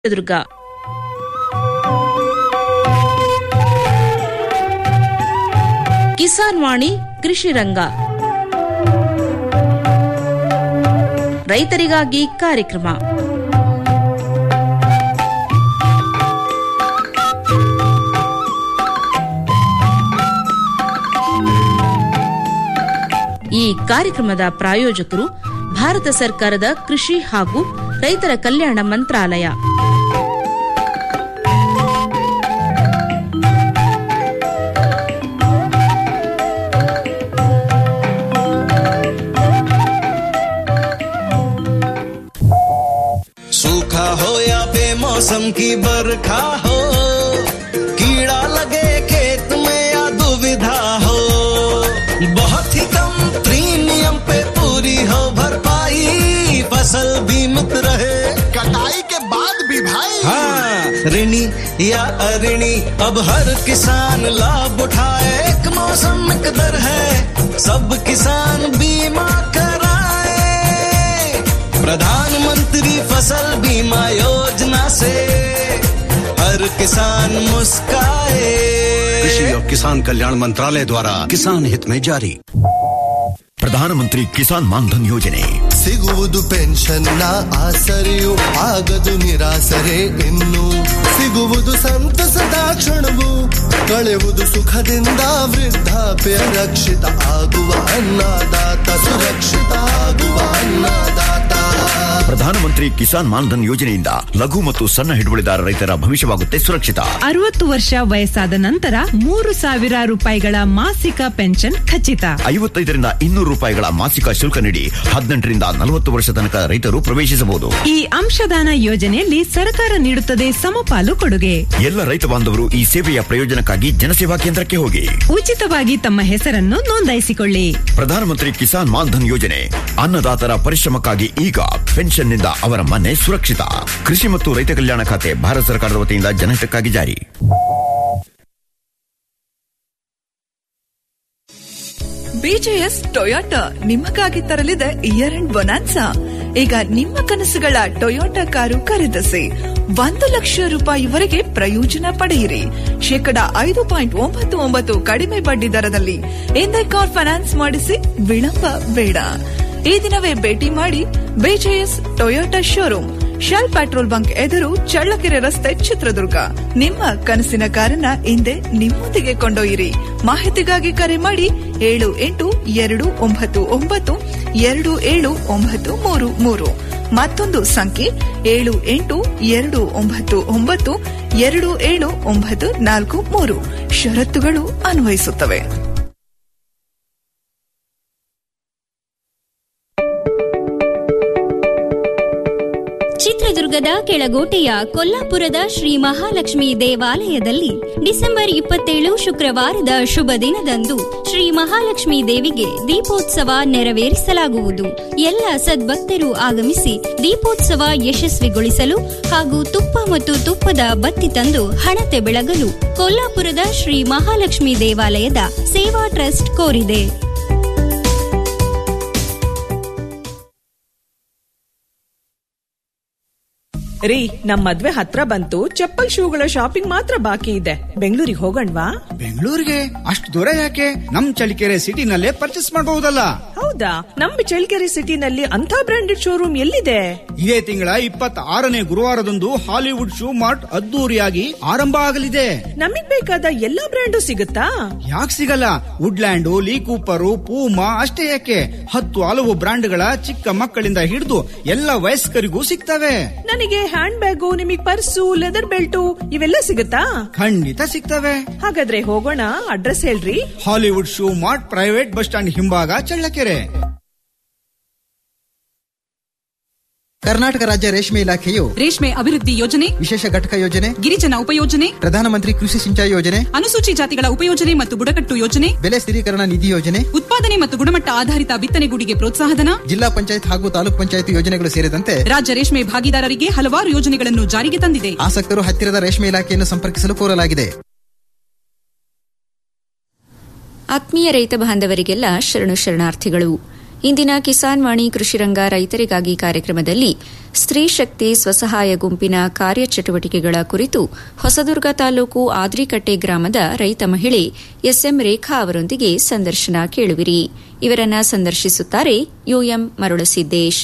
ಚಿತ್ರದುರ್ಗ ಕಿಸಾನ್ ವಾಣಿ ಕೃಷಿ ರಂಗ ರೈತರಿಗಾಗಿ ಕಾರ್ಯಕ್ರಮ ಈ ಕಾರ್ಯಕ್ರಮದ ಪ್ರಾಯೋಜಕರು ಭಾರತ ಸರ್ಕಾರದ ಕೃಷಿ ಹಾಗೂ ರೈತರ ಕಲ್ಯಾಣ ಮಂತ್ರಾಲಯ सूखा हो या बेमौसम की बरखा हो कीड़ा लगे खेत में या दुविधा हो बहुत ही कम प्रीमियम पे पूरी हो भरपाई फसल बीमित रहे कटाई के बाद भी भाई हाँ ऋणी या अऋणी अब हर किसान लाभ उठाए एक मौसम एक दर है सब किसान बीमा कराए प्रधानमंत्री फसल बीमा योजना से हर किसान मुस्काए कृषि और किसान कल्याण मंत्रालय द्वारा किसान हित में जारी ಪ್ರಧಾನಮಂತ್ರಿ ಕಿಸಾನ್ ಮಾನ್ಧನ್ ಯೋಜನೆ ಸಿಗುವುದು ಪೆನ್ಷನ್ನ ಆಸರೆಯು ಆಗದು ನಿರಾಸರೆ ಇನ್ನು ಸಿಗುವುದು ಸಂತಸದ ಕ್ಷಣವು ಕಳೆಯುವುದು ಸುಖದಿಂದ ವೃದ್ಧಾಪ್ಯ ರಕ್ಷಿತ ಆಗುವ ಅನ್ನದಾತ ಸುರಕ್ಷಿತ ಆಗುವ ಅನ್ನದಾತ ಪ್ರಧಾನಮಂತ್ರಿ ಕಿಸಾನ್ ಮಾನ್ಧನ್ ಯೋಜನೆಯಿಂದ ಲಘು ಮತ್ತು ಸಣ್ಣ ಹಿಡುವಳಿದಾರ ರೈತರ ಭವಿಷ್ಯವಾಗುತ್ತೆ ಸುರಕ್ಷಿತ ಅರವತ್ತು ವರ್ಷ ವಯಸ್ಸಾದ ನಂತರ ಮೂರು ಸಾವಿರ ರೂಪಾಯಿಗಳ ಮಾಸಿಕ ಪೆನ್ಷನ್ ಖಚಿತ ಐವತ್ತೈದರಿಂದ ಇನ್ನೂರು ರೂಪಾಯಿಗಳ ಮಾಸಿಕ ಶುಲ್ಕ ನೀಡಿ ಹದಿನೆಂಟರಿಂದ ನಲವತ್ತು ವರ್ಷ ತನಕ ರೈತರು ಪ್ರವೇಶಿಸಬಹುದು ಈ ಅಂಶದಾನ ಯೋಜನೆಯಲ್ಲಿ ಸರ್ಕಾರ ನೀಡುತ್ತದೆ ಸಮಪಾಲು ಕೊಡುಗೆ ಎಲ್ಲ ರೈತ ಬಾಂಧವರು ಈ ಸೇವೆಯ ಪ್ರಯೋಜನಕ್ಕಾಗಿ ಜನಸೇವಾ ಕೇಂದ್ರಕ್ಕೆ ಹೋಗಿ ಉಚಿತವಾಗಿ ತಮ್ಮ ಹೆಸರನ್ನು ನೋಂದಾಯಿಸಿಕೊಳ್ಳಿ ಪ್ರಧಾನಮಂತ್ರಿ ಕಿಸಾನ್ ಮಾನ್ಧನ್ ಯೋಜನೆ ಅನ್ನದಾತರ ಪರಿಶ್ರಮಕ್ಕಾಗಿ ಈಗ ಪೆನ್ಷನ್ನಿಂದ ಅವರ ಮನೆ ಸುರಕ್ಷಿತ ಕೃಷಿ ಮತ್ತು ರೈತ ಕಲ್ಯಾಣ ಖಾತೆ ಭಾರತ ಸರ್ಕಾರದ ವತಿಯಿಂದ ಜನಹಿತಕ್ಕಾಗಿ ಜಾರಿ ಬಿಜೆಎಸ್ ಟೊಯೋಟಾ ನಿಮಗಾಗಿ ತರಲಿದೆ ಇಯರ್ ಅಂಡ್ ಬೊನಾನ್ಸಾ ಈಗ ನಿಮ್ಮ ಕನಸುಗಳ ಟೊಯೋಟಾ ಕಾರು ಖರೀದಿಸಿ ಒಂದು ಲಕ್ಷ ರೂಪಾಯಿವರೆಗೆ ಪ್ರಯೋಜನ ಪಡೆಯಿರಿ ಶೇಕಡ ಐದು ಪಾಯಿಂಟ್ ಒಂಬತ್ತು ಒಂಬತ್ತು ಕಡಿಮೆ ಬಡ್ಡಿ ದರದಲ್ಲಿ ಎಂದೇ ಕಾರ್ ಫೈನಾನ್ಸ್ ಮಾಡಿಸಿ ವಿಳಂಬ ಬೇಡ ಈ ದಿನವೇ ಭೇಟಿ ಮಾಡಿ BJS Toyota showroom Shell petrol bunk ಎದುರು ಚಳ್ಳಕೆರೆ ರಸ್ತೆ ಚಿತ್ರದುರ್ಗ ನಿಮ್ಮ ಕನಸಿನ ಕಾರನ್ನ ಹಿಂದೆ ನಿಮ್ಮೊಂದಿಗೆ ಕೊಂಡೊಯ್ಯಿರಿ ಮಾಹಿತಿಗಾಗಿ ಕರೆ ಮಾಡಿ ಏಳು ಎಂಟು ಎರಡು ಒಂಬತ್ತು ಒಂಬತ್ತು ಎರಡು ಏಳು ಒಂಬತ್ತು ಮೂರು ಮೂರು ಮತ್ತೊಂದು ಸಂಖ್ಯೆ ಏಳು ಎಂಟು ಎರಡು ಒಂಬತ್ತು ಒಂಬತ್ತು ಎರಡು ಏಳು ಒಂಬತ್ತು ನಾಲ್ಕು ಮೂರು ಷರತ್ತುಗಳು ಅನ್ವಯಿಸುತ್ತವೆ ಚಿತ್ರದುರ್ಗದ ಕೆಳಗೋಟೆಯ ಕೊಲ್ಲಾಪುರದ ಶ್ರೀ ಮಹಾಲಕ್ಷ್ಮಿ ದೇವಾಲಯದಲ್ಲಿ ಡಿಸೆಂಬರ್ ಇಪ್ಪತ್ತೇಳು ಶುಕ್ರವಾರದ ಶುಭ ದಿನದಂದು ಶ್ರೀ ಮಹಾಲಕ್ಷ್ಮಿ ದೇವಿಗೆ ದೀಪೋತ್ಸವ ನೆರವೇರಿಸಲಾಗುವುದು ಎಲ್ಲ ಸದ್ಭಕ್ತರು ಆಗಮಿಸಿ ದೀಪೋತ್ಸವ ಯಶಸ್ವಿಗೊಳಿಸಲು ಹಾಗೂ ತುಪ್ಪ ಮತ್ತು ತುಪ್ಪದ ಬತ್ತಿ ತಂದು ಹಣತೆ ಬೆಳಗಲು ಕೊಲ್ಲಾಪುರದ ಶ್ರೀ ಮಹಾಲಕ್ಷ್ಮಿ ದೇವಾಲಯದ ಸೇವಾ ಟ್ರಸ್ಟ್ ಕೋರಿದೆ ರೀ ನಮ್ ಮದ್ವೆ ಹತ್ರ ಬಂತು ಚಪ್ಪಲ್ ಶೂಗಳ ಶಾಪಿಂಗ್ ಮಾತ್ರ ಬಾಕಿ ಇದೆ ಬೆಂಗಳೂರಿಗೆ ಹೋಗಣ್ವಾ ಬೆಂಗಳೂರಿಗೆ ಅಷ್ಟು ದೂರ ಯಾಕೆ ನಮ್ ಚಳಿಕೆರೆ ಸಿಟಿನಲ್ಲೇ ಪರ್ಚೇಸ್ ಮಾಡಬಹುದಲ್ಲ ಹೌದಾ ನಮ್ ಚಳ್ಳಕೆರೆ ಸಿಟಿನಲ್ಲಿ ಅಂತ ಬ್ರಾಂಡೆಡ್ ಶೋರೂಮ್ ಎಲ್ಲಿದೆ ಇದೇ ತಿಂಗಳ ಇಪ್ಪತ್ತ ಆರನೇ ಗುರುವಾರದಂದು ಹಾಲಿವುಡ್ ಶೂ ಮಾರ್ಟ್ ಅದ್ದೂರಿಯಾಗಿ ಆರಂಭ ಆಗಲಿದೆ ನಮಗ್ ಬೇಕಾದ ಎಲ್ಲಾ ಬ್ರ್ಯಾಂಡು ಸಿಗುತ್ತಾ ಯಾಕೆ ಸಿಗಲ್ಲ ವುಡ್ಲ್ಯಾಂಡು ಲೀ ಕೂಪರು ಪೂಮಾ ಅಷ್ಟೇ ಯಾಕೆ ಹತ್ತು ಹಲವು ಬ್ರಾಂಡ್ಗಳ ಚಿಕ್ಕ ಮಕ್ಕಳಿಂದ ಹಿಡಿದು ಎಲ್ಲ ವಯಸ್ಕರಿಗೂ ಸಿಗ್ತವೆ ನನಗೆ ಹ್ಯಾಂಡ್ ಬ್ಯಾಗು ನಿಮಗ್ ಪರ್ಸು ಲೆದರ್ ಬೆಲ್ಟು ಇವೆಲ್ಲ ಸಿಗುತ್ತಾ ಖಂಡಿತ ಸಿಗ್ತವೆ ಹಾಗಾದ್ರೆ ಹೋಗೋಣ ಅಡ್ರೆಸ್ ಹೇಳ್ರಿ Hollywood shoe mart private bus stand ಹಿಂಭಾಗ ಚಳ್ಳಕೆರೆ ಕರ್ನಾಟಕ ರಾಜ್ಯ ರೇಷ್ಮೆ ಇಲಾಖೆಯು ರೇಷ್ಮೆ ಅಭಿವೃದ್ಧಿ ಯೋಜನೆ ವಿಶೇಷ ಘಟಕ ಯೋಜನೆ ಗಿರಿಜನ ಉಪಯೋಜನೆ ಪ್ರಧಾನಮಂತ್ರಿ ಕೃಷಿ ಸಿಂಚಾಯಿ ಯೋಜನೆ ಅನುಸೂಚಿ ಜಾತಿಗಳ ಉಪಯೋಜನೆ ಮತ್ತು ಬುಡಕಟ್ಟು ಯೋಜನೆ ಬೆಲೆ ಸ್ಥಿರೀಕರಣ ನಿಧಿ ಯೋಜನೆ ಉತ್ಪಾದನೆ ಮತ್ತು ಗುಣಮಟ್ಟ ಆಧಾರಿತ ಬಿತ್ತನೆಗೂಡಿಗೆ ಪ್ರೋತ್ಸಾಹಧನ ಜಿಲ್ಲಾ ಪಂಚಾಯತ್ ಹಾಗೂ ತಾಲೂಕ್ ಪಂಚಾಯತ್ ಯೋಜನೆಗಳು ಸೇರಿದಂತೆ ರಾಜ್ಯ ರೇಷ್ಮೆ ಭಾಗಿದಾರರಿಗೆ ಹಲವಾರು ಯೋಜನೆಗಳನ್ನು ಜಾರಿಗೆ ತಂದಿದೆ ಆಸಕ್ತರು ಹತ್ತಿರದ ರೇಷ್ಮೆ ಇಲಾಖೆಯನ್ನು ಸಂಪರ್ಕಿಸಲು ಕೋರಲಾಗಿದೆ ಆತ್ಮೀಯ ರೈತ ಬಾಂಧವರಿಗೆಲ್ಲ ಶರಣು ಶರಣಾರ್ಥಿಗಳು ಇಂದಿನ ಕಿಸಾನ್ ವಾಣಿ ಕೃಷಿರಂಗ ರೈತರಿಗಾಗಿ ಕಾರ್ಯಕ್ರಮದಲ್ಲಿ ಸ್ತ್ರೀ ಶಕ್ತಿ ಸ್ವಸಹಾಯ ಗುಂಪಿನ ಕಾರ್ಯಚಟುವಟಿಕೆಗಳ ಕುರಿತು ಹೊಸದುರ್ಗ ತಾಲೂಕು ಆದ್ರಿಕಟ್ಟೆ ಗ್ರಾಮದ ರೈತ ಮಹಿಳೆ ಎಸ್ಎಂ ರೇಖಾ ಅವರೊಂದಿಗೆ ಸಂದರ್ಶನ ಕೇಳುವಿರಿ ಇವರನ್ನ ಸಂದರ್ಶಿಸುತ್ತಾರೆ ಯುಎಂ ಮರುಳಸಿದ್ದೇಶ್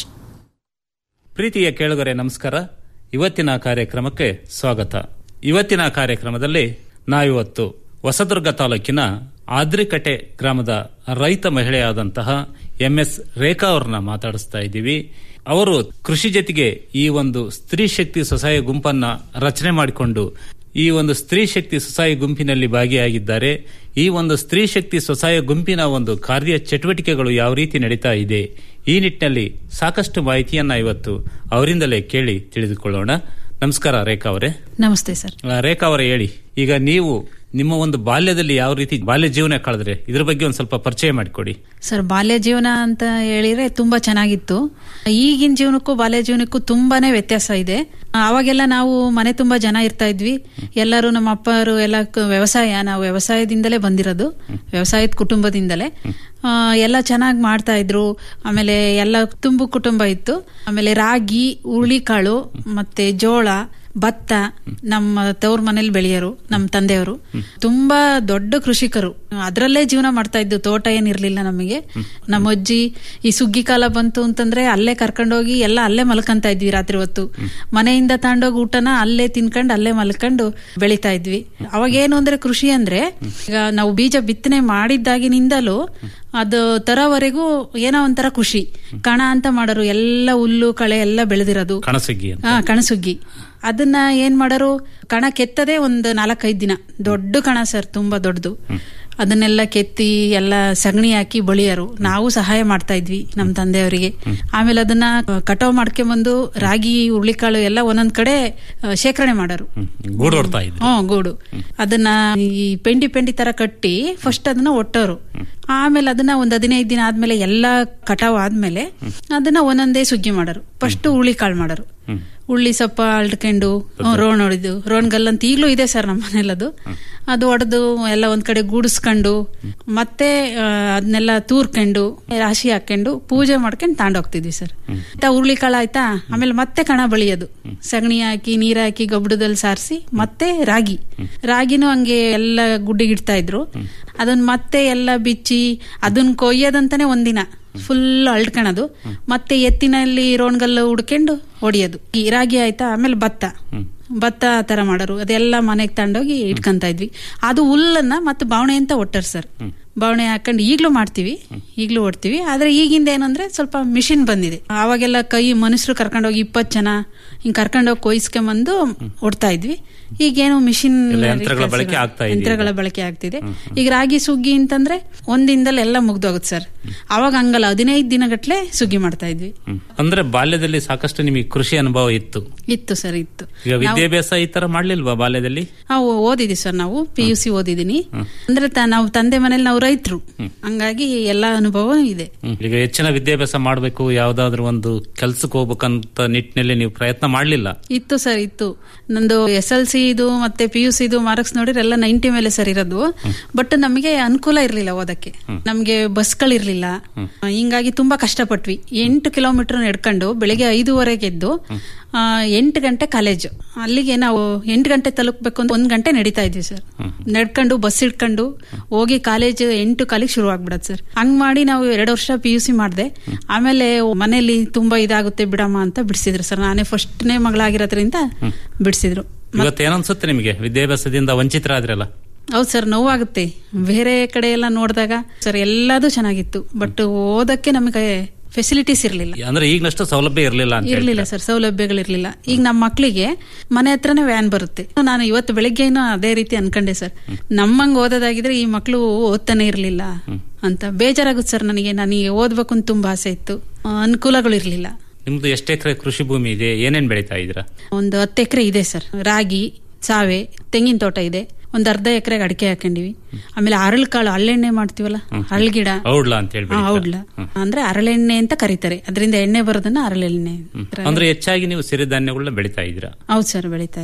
ಪ್ರೀತಿಯ ಕೇಳುಗರೆ ನಮಸ್ಕಾರ ಇವತ್ತಿನ ಕಾರ್ಯಕ್ರಮಕ್ಕೆ ಸ್ವಾಗತ ಇವತ್ತಿನ ಕಾರ್ಯಕ್ರಮದಲ್ಲಿ ನಾವಿವತ್ತು ಹೊಸದುರ್ಗ ತಾಲೂಕಿನ ಆದ್ರಿಕಟೆ ಗ್ರಾಮದ ರೈತ ಮಹಿಳೆಯಾದಂತಹ ಎಂಎಸ್ ರೇಖಾ ಅವ್ರನ್ನ ಮಾತಾಡಿಸ್ತಾ ಇದ್ದೀವಿ ಅವರು ಕೃಷಿ ಜೊತೆಗೆ ಈ ಒಂದು ಸ್ತ್ರೀ ಶಕ್ತಿ ಸ್ವಸಹಾಯ ಗುಂಪನ್ನ ರಚನೆ ಮಾಡಿಕೊಂಡು ಈ ಒಂದು ಸ್ತ್ರೀ ಶಕ್ತಿ ಸ್ವಸಹಾಯ ಗುಂಪಿನಲ್ಲಿ ಭಾಗಿಯಾಗಿದ್ದಾರೆ ಈ ಒಂದು ಸ್ತ್ರೀ ಶಕ್ತಿ ಸ್ವಸಹಾಯ ಗುಂಪಿನ ಒಂದು ಕಾರ್ಯ ಚಟುವಟಿಕೆಗಳು ಯಾವ ರೀತಿ ನಡೀತಾ ಇದೆ ಈ ನಿಟ್ಟಿನಲ್ಲಿ ಸಾಕಷ್ಟು ಮಾಹಿತಿಯನ್ನ ಇವತ್ತು ಅವರಿಂದಲೇ ಕೇಳಿ ತಿಳಿದುಕೊಳ್ಳೋಣ ನಮಸ್ಕಾರ ರೇಖಾ ಅವರೇ ನಮಸ್ತೆ ಸರ್ ಆ, ರೇಖಾ ಅವರೇ ಹೇಳಿ ಈಗ ನೀವು ನಿಮ್ಮ ಒಂದು ಬಾಲ್ಯದಲ್ಲಿ ಯಾವ ರೀತಿ ಬಾಲ್ಯ ಜೀವನ ಕಳೆದ್ರೆ ಇದ್ರ ಬಗ್ಗೆ ಒಂದು ಸ್ವಲ್ಪ ಪರಿಚಯ ಮಾಡಿಕೊಡಿ ಸರ್ ಬಾಲ್ಯ ಜೀವನ ಅಂತ ಹೇಳಿದ್ರೆ ತುಂಬಾ ಚೆನ್ನಾಗಿತ್ತು ಈಗಿನ ಜೀವನಕ್ಕೂ ಬಾಲ್ಯ ಜೀವನಕ್ಕೂ ತುಂಬಾನೇ ವ್ಯತ್ಯಾಸ ಇದೆ ಅವಾಗೆಲ್ಲ ನಾವು ಮನೆ ತುಂಬಾ ಜನ ಇರ್ತಾ ಇದ್ವಿ ಎಲ್ಲರೂ ನಮ್ಮ ಅಪ್ಪರು ಎಲ್ಲ ಕ- ವ್ಯವಸಾಯ ನಾವು ವ್ಯವಸಾಯದಿಂದಲೇ ಬಂದಿರೋದು ವ್ಯವಸಾಯದ ಕುಟುಂಬದಿಂದಲೇ ಆ, ಎಲ್ಲ ಚೆನ್ನಾಗಿ ಮಾಡ್ತಾ ಇದ್ರು ಆಮೇಲೆ ಎಲ್ಲ ತುಂಬು ಕುಟುಂಬ ಇತ್ತು ಆಮೇಲೆ ರಾಗಿ ಹುರುಳಿಕಾಳು ಮತ್ತೆ ಜೋಳ ಭತ್ತ ನಮ್ಮ ತವ್ರ ಮನೇಲಿ ಬೆಳೆಯೋರು ನಮ್ಮ ತಂದೆಯವರು ತುಂಬಾ ದೊಡ್ಡ ಕೃಷಿಕರು ಅದರಲ್ಲೇ ಜೀವನ ಮಾಡ್ತಾ ಇದ್ದು ತೋಟ ಏನಿರ್ಲಿಲ್ಲ ನಮಗೆ ನಮ್ಮ ಅಜ್ಜಿ ಈ ಸುಗ್ಗಿ ಕಾಲ ಬಂತು ಅಂತಂದ್ರೆ ಅಲ್ಲೇ ಕರ್ಕೊಂಡೋಗಿ ಎಲ್ಲ ಅಲ್ಲೇ ಮಲ್ಕಂತ ಇದ್ವಿ ರಾತ್ರಿ ಹೊತ್ತು ಮನೆಯಿಂದ ತಗೊಂಡೋಗಿ ಊಟನ ಅಲ್ಲೇ ತಿನ್ಕೊಂಡು ಅಲ್ಲೇ ಮಲ್ಕೊಂಡು ಬೆಳಿತಾ ಇದ್ವಿ ಅವಾಗ ಏನು ಅಂದ್ರೆ ಕೃಷಿ ಅಂದ್ರೆ ಈಗ ನಾವು ಬೀಜ ಬಿತ್ತನೆ ಮಾಡಿದ್ದಾಗಿನಿಂದಲೂ ಅದು ತರೋವರೆಗೂ ಏನೋ ಒಂಥರ ಖುಷಿ ಕಣ ಅಂತ ಮಾಡೋರು ಎಲ್ಲ ಹುಲ್ಲು ಕಳೆ ಎಲ್ಲ ಬೆಳೆದಿರೋದು ಕಣಸುಗ್ಗಿ ಅಂತ ಹಾ ಕಣಸುಗ್ಗಿ ಅದನ್ನ ಏನ್ ಮಾಡೋರು ಕಣ ಕೆತ್ತದೇ ಒಂದು ನಾಲ್ಕೈದು ದಿನ ದೊಡ್ಡ ಕಣ ಸರ್ ತುಂಬಾ ದೊಡ್ಡದು ಅದನ್ನೆಲ್ಲ ಕೆತ್ತಿ ಎಲ್ಲ ಸಗಣಿ ಹಾಕಿ ಬಳಿಯರು ನಾವು ಸಹಾಯ ಮಾಡ್ತಾ ಇದ್ವಿ ನಮ್ಮ ತಂದೆಯವರಿಗೆ ಆಮೇಲೆ ಅದನ್ನ ಕಟಾವ್ ಮಾಡ್ಕೊಂಬಂದು ರಾಗಿ ಹುರುಳಿಕಾಳು ಎಲ್ಲ ಒಂದೊಂದ್ ಕಡೆ ಆ, ಶೇಖರಣೆ ಮಾಡೋರು ಗೂಡು ಹೊಡ್ತಾ ಇದ್ರು ಹ್ಮ್ ಗೂಡು ಅದನ್ನ ಈ ಪೆಂಡಿ ಪೆಂಡಿ ತರ ಕಟ್ಟಿ ಫಸ್ಟ್ ಅದನ್ನ ಒಟ್ಟೋರು ಆಮೇಲೆ ಅದನ್ನ ಒಂದ್ ಹದಿನೈದು ದಿನ ಆದ್ಮೇಲೆ ಎಲ್ಲ ಕಟಾವ್ ಆದ್ಮೇಲೆ ಅದನ್ನ ಒಂದೊಂದೇ ಸುಗ್ಗಿ ಮಾಡೋರು ಫಸ್ಟ್ ಹುಳಿ ಕಾಳು ಮಾಡೋರು ಉಳ್ಳಿ ಸೊಪ್ಪ ಅಳ್ಕೊಂಡು ರೋಣ್ ಹೊಡೆದು ರೋಣ್ಗಲ್ ಅಂತ ಈಗಲೂ ಇದೆ ಸರ್ ನಮ್ಮ ಮನೇಲದು ಅದು ಹೊಡೆದು ಎಲ್ಲ ಒಂದ್ ಕಡೆ ಗೂಡಿಸ್ಕೊಂಡು ಮತ್ತೆ ಅದನ್ನೆಲ್ಲ ತೂರ್ಕೊಂಡು ರಾಶಿ ಹಾಕೊಂಡು ಪೂಜೆ ಮಾಡ್ಕೊಂಡು ತಗೊಂಡೋಗ್ತಿದ್ವಿ ಸರ್ ಆಯ್ತಾ ಹುರುಳಿ ಕಾಳ ಆಯ್ತಾ ಆಮೇಲೆ ಮತ್ತೆ ಕಣ ಬಳಿಯೋದು ಸಗಣಿ ಹಾಕಿ ನೀರ್ ಹಾಕಿ ಗೊಬ್ಬರದಲ್ಲಿ ಸಾರಿಸಿ ಮತ್ತೆ ರಾಗಿ ರಾಗಿನೂ ಹಂಗೆ ಎಲ್ಲ ಗುಡ್ಡಿಗಿಡ್ತಾ ಇದ್ರು ಅದನ್ನ ಮತ್ತೆ ಎಲ್ಲ ಬಿಚ್ಚಿ ಅದನ್ನ ಕೊಯ್ಯೋದಂತಾನೆ ಒಂದಿನ ಫುಲ್ ಅಳ್ಕಣದು ಮತ್ತೆ ಎತ್ತಿನಲ್ಲಿ ರೋಣ್ಗಲ್ಲು ಹುಡ್ಕೊಂಡು ಹೊಡಿಯೋದು ಈ ರಾಗಿ ಆಯ್ತಾ ಆಮೇಲೆ ಭತ್ತ ಭತ್ತ ಆ ತರ ಮಾಡೋರು ಅದೆಲ್ಲ ಮನೆಗೆ ತಗೊಂಡೋಗಿ ಇಟ್ಕೊಂತ ಇದ್ವಿ ಅದು ಹುಲ್ಲನ್ನ ಮತ್ತೆ ಬಾವಣೆ ಅಂತ ಒಟ್ಟರ್ ಸರ್ ಬಾವಣೆ ಹಾಕೊಂಡು ಈಗ್ಲೂ ಮಾಡ್ತೀವಿ ಈಗ್ಲೂ ಹೊಡ್ತೀವಿ ಆದ್ರೆ ಈಗಿಂದ ಏನಂದ್ರೆ ಸ್ವಲ್ಪ ಮಿಷಿನ್ ಬಂದಿದೆ ಅವಾಗೆಲ್ಲ ಕೈ ಮನುಷ್ಯರು ಕರ್ಕೊಂಡೋಗಿ ಇಪ್ಪತ್ತು ಜನ ಹಿಂಗ್ ಕರ್ಕೊಂಡೋಗಿ ಕೊಯ್ಸ್ಕೊಂಬಂದು ಹೊಡ್ತಾ ಇದ್ವಿ ಈಗೇನು ಮಿಷಿನ್ ಎಲ್ಲ ಯಂತ್ರಗಳ ಬಳಕೆ ಆಗ್ತಾ ಇದೆ ಈಗ. ಯಂತ್ರಗಳ ಬಳಕೆ ಆಗ್ತಿದೆ ಈಗ ರಾಗಿ ಸುಗ್ಗಿ ಅಂತಂದ್ರೆ ಒಂದಿಂದಲೇ ಎಲ್ಲ ಮುಗ್ದೋಗುತ್ತೆ ಸರ್ ಅವಾಗ ಹಂಗಲ್ಲ ಹದಿನೈದು ದಿನಗಟ್ಲೆ ಸುಗ್ಗಿ ಮಾಡ್ತಾ ಇದ್ವಿ ಹ್ಮ್. ಅಂದ್ರೆ ಬಾಲ್ಯದಲ್ಲಿ ಸಾಕಷ್ಟು ನಿಮಗೆ ಕೃಷಿ ಅನುಭವ ಇತ್ತು ಇತ್ತು ಸರ್ ಇತ್ತು ಈಗ ವಿದ್ಯಾಭ್ಯಾಸ ಈ ತರ ಮಾಡ್ಲಿಲ್ವಾ ಬಾಲ್ಯದಲ್ಲಿ ನಾವು ಓದಿದ್ವಿ ಸರ್ ನಾವು ಪಿ ಯು ಸಿ ಓದಿದೀನಿ ಅಂದ್ರೆ ತ- ನಾವು ತಂದೆ ಮನೇಲಿ ನಾವು ರೈತರು ಹಂಗಾಗಿ ಎಲ್ಲಾ ಅನುಭವ ಇದೆ ಹ್ಮ್. ಈಗ ಹೆಚ್ಚಿನ ವಿದ್ಯಾಭ್ಯಾಸ ಮಾಡಬೇಕು ಯಾವ್ದಾದ್ರು ಒಂದು ಕೆಲ್ಸಕ್ಕೆ ಹೋಗ್ಬೇಕಂತ ನಿಟ್ಟಿನಲ್ಲಿ ನೀವು ಪ್ರಯತ್ನ ಮಾಡ್ಲಿಲ್ಲ ಇತ್ತು ಸರ್ ಇತ್ತು ನಂದು ಎಸ್ ಎಲ್ ಸಿ ಇದು ಮತ್ತೆ ಪಿ ಯು ಸಿ ಇದು ಮಾರ್ಕ್ಸ್ ನೋಡಿದ್ರೆ ಎಲ್ಲ ನೈಂಟಿ ಮೇಲೆ ಸರ್ ಇರೋದು ಬಟ್ ನಮಗೆ ಅನುಕೂಲ ಇರ್ಲಿಲ್ಲ ಓದಕ್ಕೆ ನಮ್ಗೆ ಬಸ್ಗಳಿರ್ಲಿಲ್ಲ ಹಿಂಗಾಗಿ ತುಂಬಾ ಕಷ್ಟಪಟ್ವಿ ಎಂಟು ಕಿಲೋಮೀಟರ್ ನಡ್ಕೊಂಡು ಬೆಳಿಗ್ಗೆ ಐದೂವರೆಗೆ ಎದ್ದು ಆ, ಎಂಟು ಗಂಟೆ ಕಾಲೇಜು ಅಲ್ಲಿಗೆ ನಾವು ಎಂಟು ಗಂಟೆ ತಲುಪಬೇಕು ಅಂತ ಒಂದ್ ಗಂಟೆ ನಡೀತಾ ಇದ್ವಿ ಸರ್ ನಡ್ಕೊಂಡು ಬಸ್ ಇಟ್ಕೊಂಡು ಹೋಗಿ ಕಾಲೇಜ್ ಎಂಟು ಕಾಲಿಗೆ ಶುರು ಆಗ್ಬಿಡತ್ ಸರ್ ಹಂಗ್ ಮಾಡಿ ನಾವು ಎರಡು ವರ್ಷ ಪಿ ಯು ಸಿ ಮಾಡಿದೆ ಆಮೇಲೆ ಮನೇಲಿ ತುಂಬಾ ಇದಾಗುತ್ತೆ ಬಿಡಮ್ಮ ಅಂತ ಬಿಡಿಸಿದ್ರು ಸರ್ ನಾನೇ ಫಸ್ಟ್ನೇ ಮಗಳಾಗಿರೋದ್ರಿಂದ ಬಿಡಿಸಿದ್ರು ಇವತ್ತು ಏನನ್ಸುತ್ತೆ ನಿಮಗೆ ವಿದ್ಯಾಭ್ಯಾಸದಿಂದ ವಂಚಿತರಾದ್ರಲ್ಲ ಹೌದು ಸರ್ ನೋವಾಗುತ್ತೆ ಬೇರೆ ಕಡೆ ಎಲ್ಲ ನೋಡಿದಾಗ ಸರ್ ಎಲ್ಲದೂ ಚೆನ್ನಾಗಿತ್ತು ಬಟ್ ಓದಕ್ಕೆ ನಮಗೆ ಫೆಸಿಲಿಟೀಸ್ ಇರಲಿಲ್ಲ ಅಂದ್ರೆ ಈಗಿನಷ್ಟು ಸೌಲಭ್ಯ ಇರಲಿಲ್ಲ ಅಂತ ಇರ್ಲಿಲ್ಲ ಸರ್ ಸೌಲಭ್ಯಗಳಿರ್ಲಿಲ್ಲ ಈಗ ನಮ್ಮ ಮಕ್ಕಳಿಗೆ ಮನೆ ಹತ್ರನೇ ವ್ಯಾನ್ ಬರುತ್ತೆ ನಾನು ಇವತ್ತು ಬೆಳಿಗ್ಗೆನೂ ಅದೇ ರೀತಿ ಅನ್ಕೊಂಡೆ ಸರ್ ನಮ್ಮಂಗ್ ಓದೋದಾಗಿದ್ರೆ ಈ ಮಕ್ಕಳು ಓದ್ತಾನೆ ಇರ್ಲಿಲ್ಲ ಅಂತ ಬೇಜಾರಾಗುತ್ತೆ ಸರ್ ನನಗೆ ನನಗೆ ಓದ್ಬೇಕು ಅಂತ ತುಂಬಾ ಆಸೆ ಇತ್ತು ಆ, ಅನುಕೂಲಗಳು ಇರ್ಲಿಲ್ಲ ನಿಮ್ದು ಎಷ್ಟು ಎಕರೆ ಕೃಷಿ ಭೂಮಿ ಇದೆ ಏನೇನ್ ಬೆಳೀತಾ ಇದ್ದೀರಾ ಒಂದು ಹತ್ತು ಎಕರೆ ಇದೆ ಸರ್ ರಾಗಿ ಸಾವೆ ತೆಂಗಿನ ತೋಟ ಇದೆ ಒಂದ್ ಅರ್ಧ ಎಕರೆಗೆ ಅಡಿಕೆ ಹಾಕೊಂಡಿವಿ ಆಮೇಲೆ ಅರಳ್ಕಾಳು ಹಳ್ಳೆಣ್ಣೆ ಮಾಡ್ತೀವಲ್ಲ ಹಳ್ಗಿಡ ಔಡ್ಲ ಅಂತ ಹೇಳಿ ಆ, ಔಡ್ಲ ಅಂದ್ರೆ ಅರಳೆಣ್ಣೆ ಅಂತ ಕರೀತಾರೆ ಅದರಿಂದ ಎಣ್ಣೆ ಬರೋದನ್ನ ಅರಳೆಣ್ಣೆ ಅಂದ್ರೆ ಹೆಚ್ಚಾಗಿ ನೀವು ಸಿರಿಧಾನ್ಯಗಳನ್ನ ಬೆಳೀತಾ ಇದ್ದೀರಾ ಹೌದು ಸರ್ ಬೆಳೀತಾ ಇದೀವಿ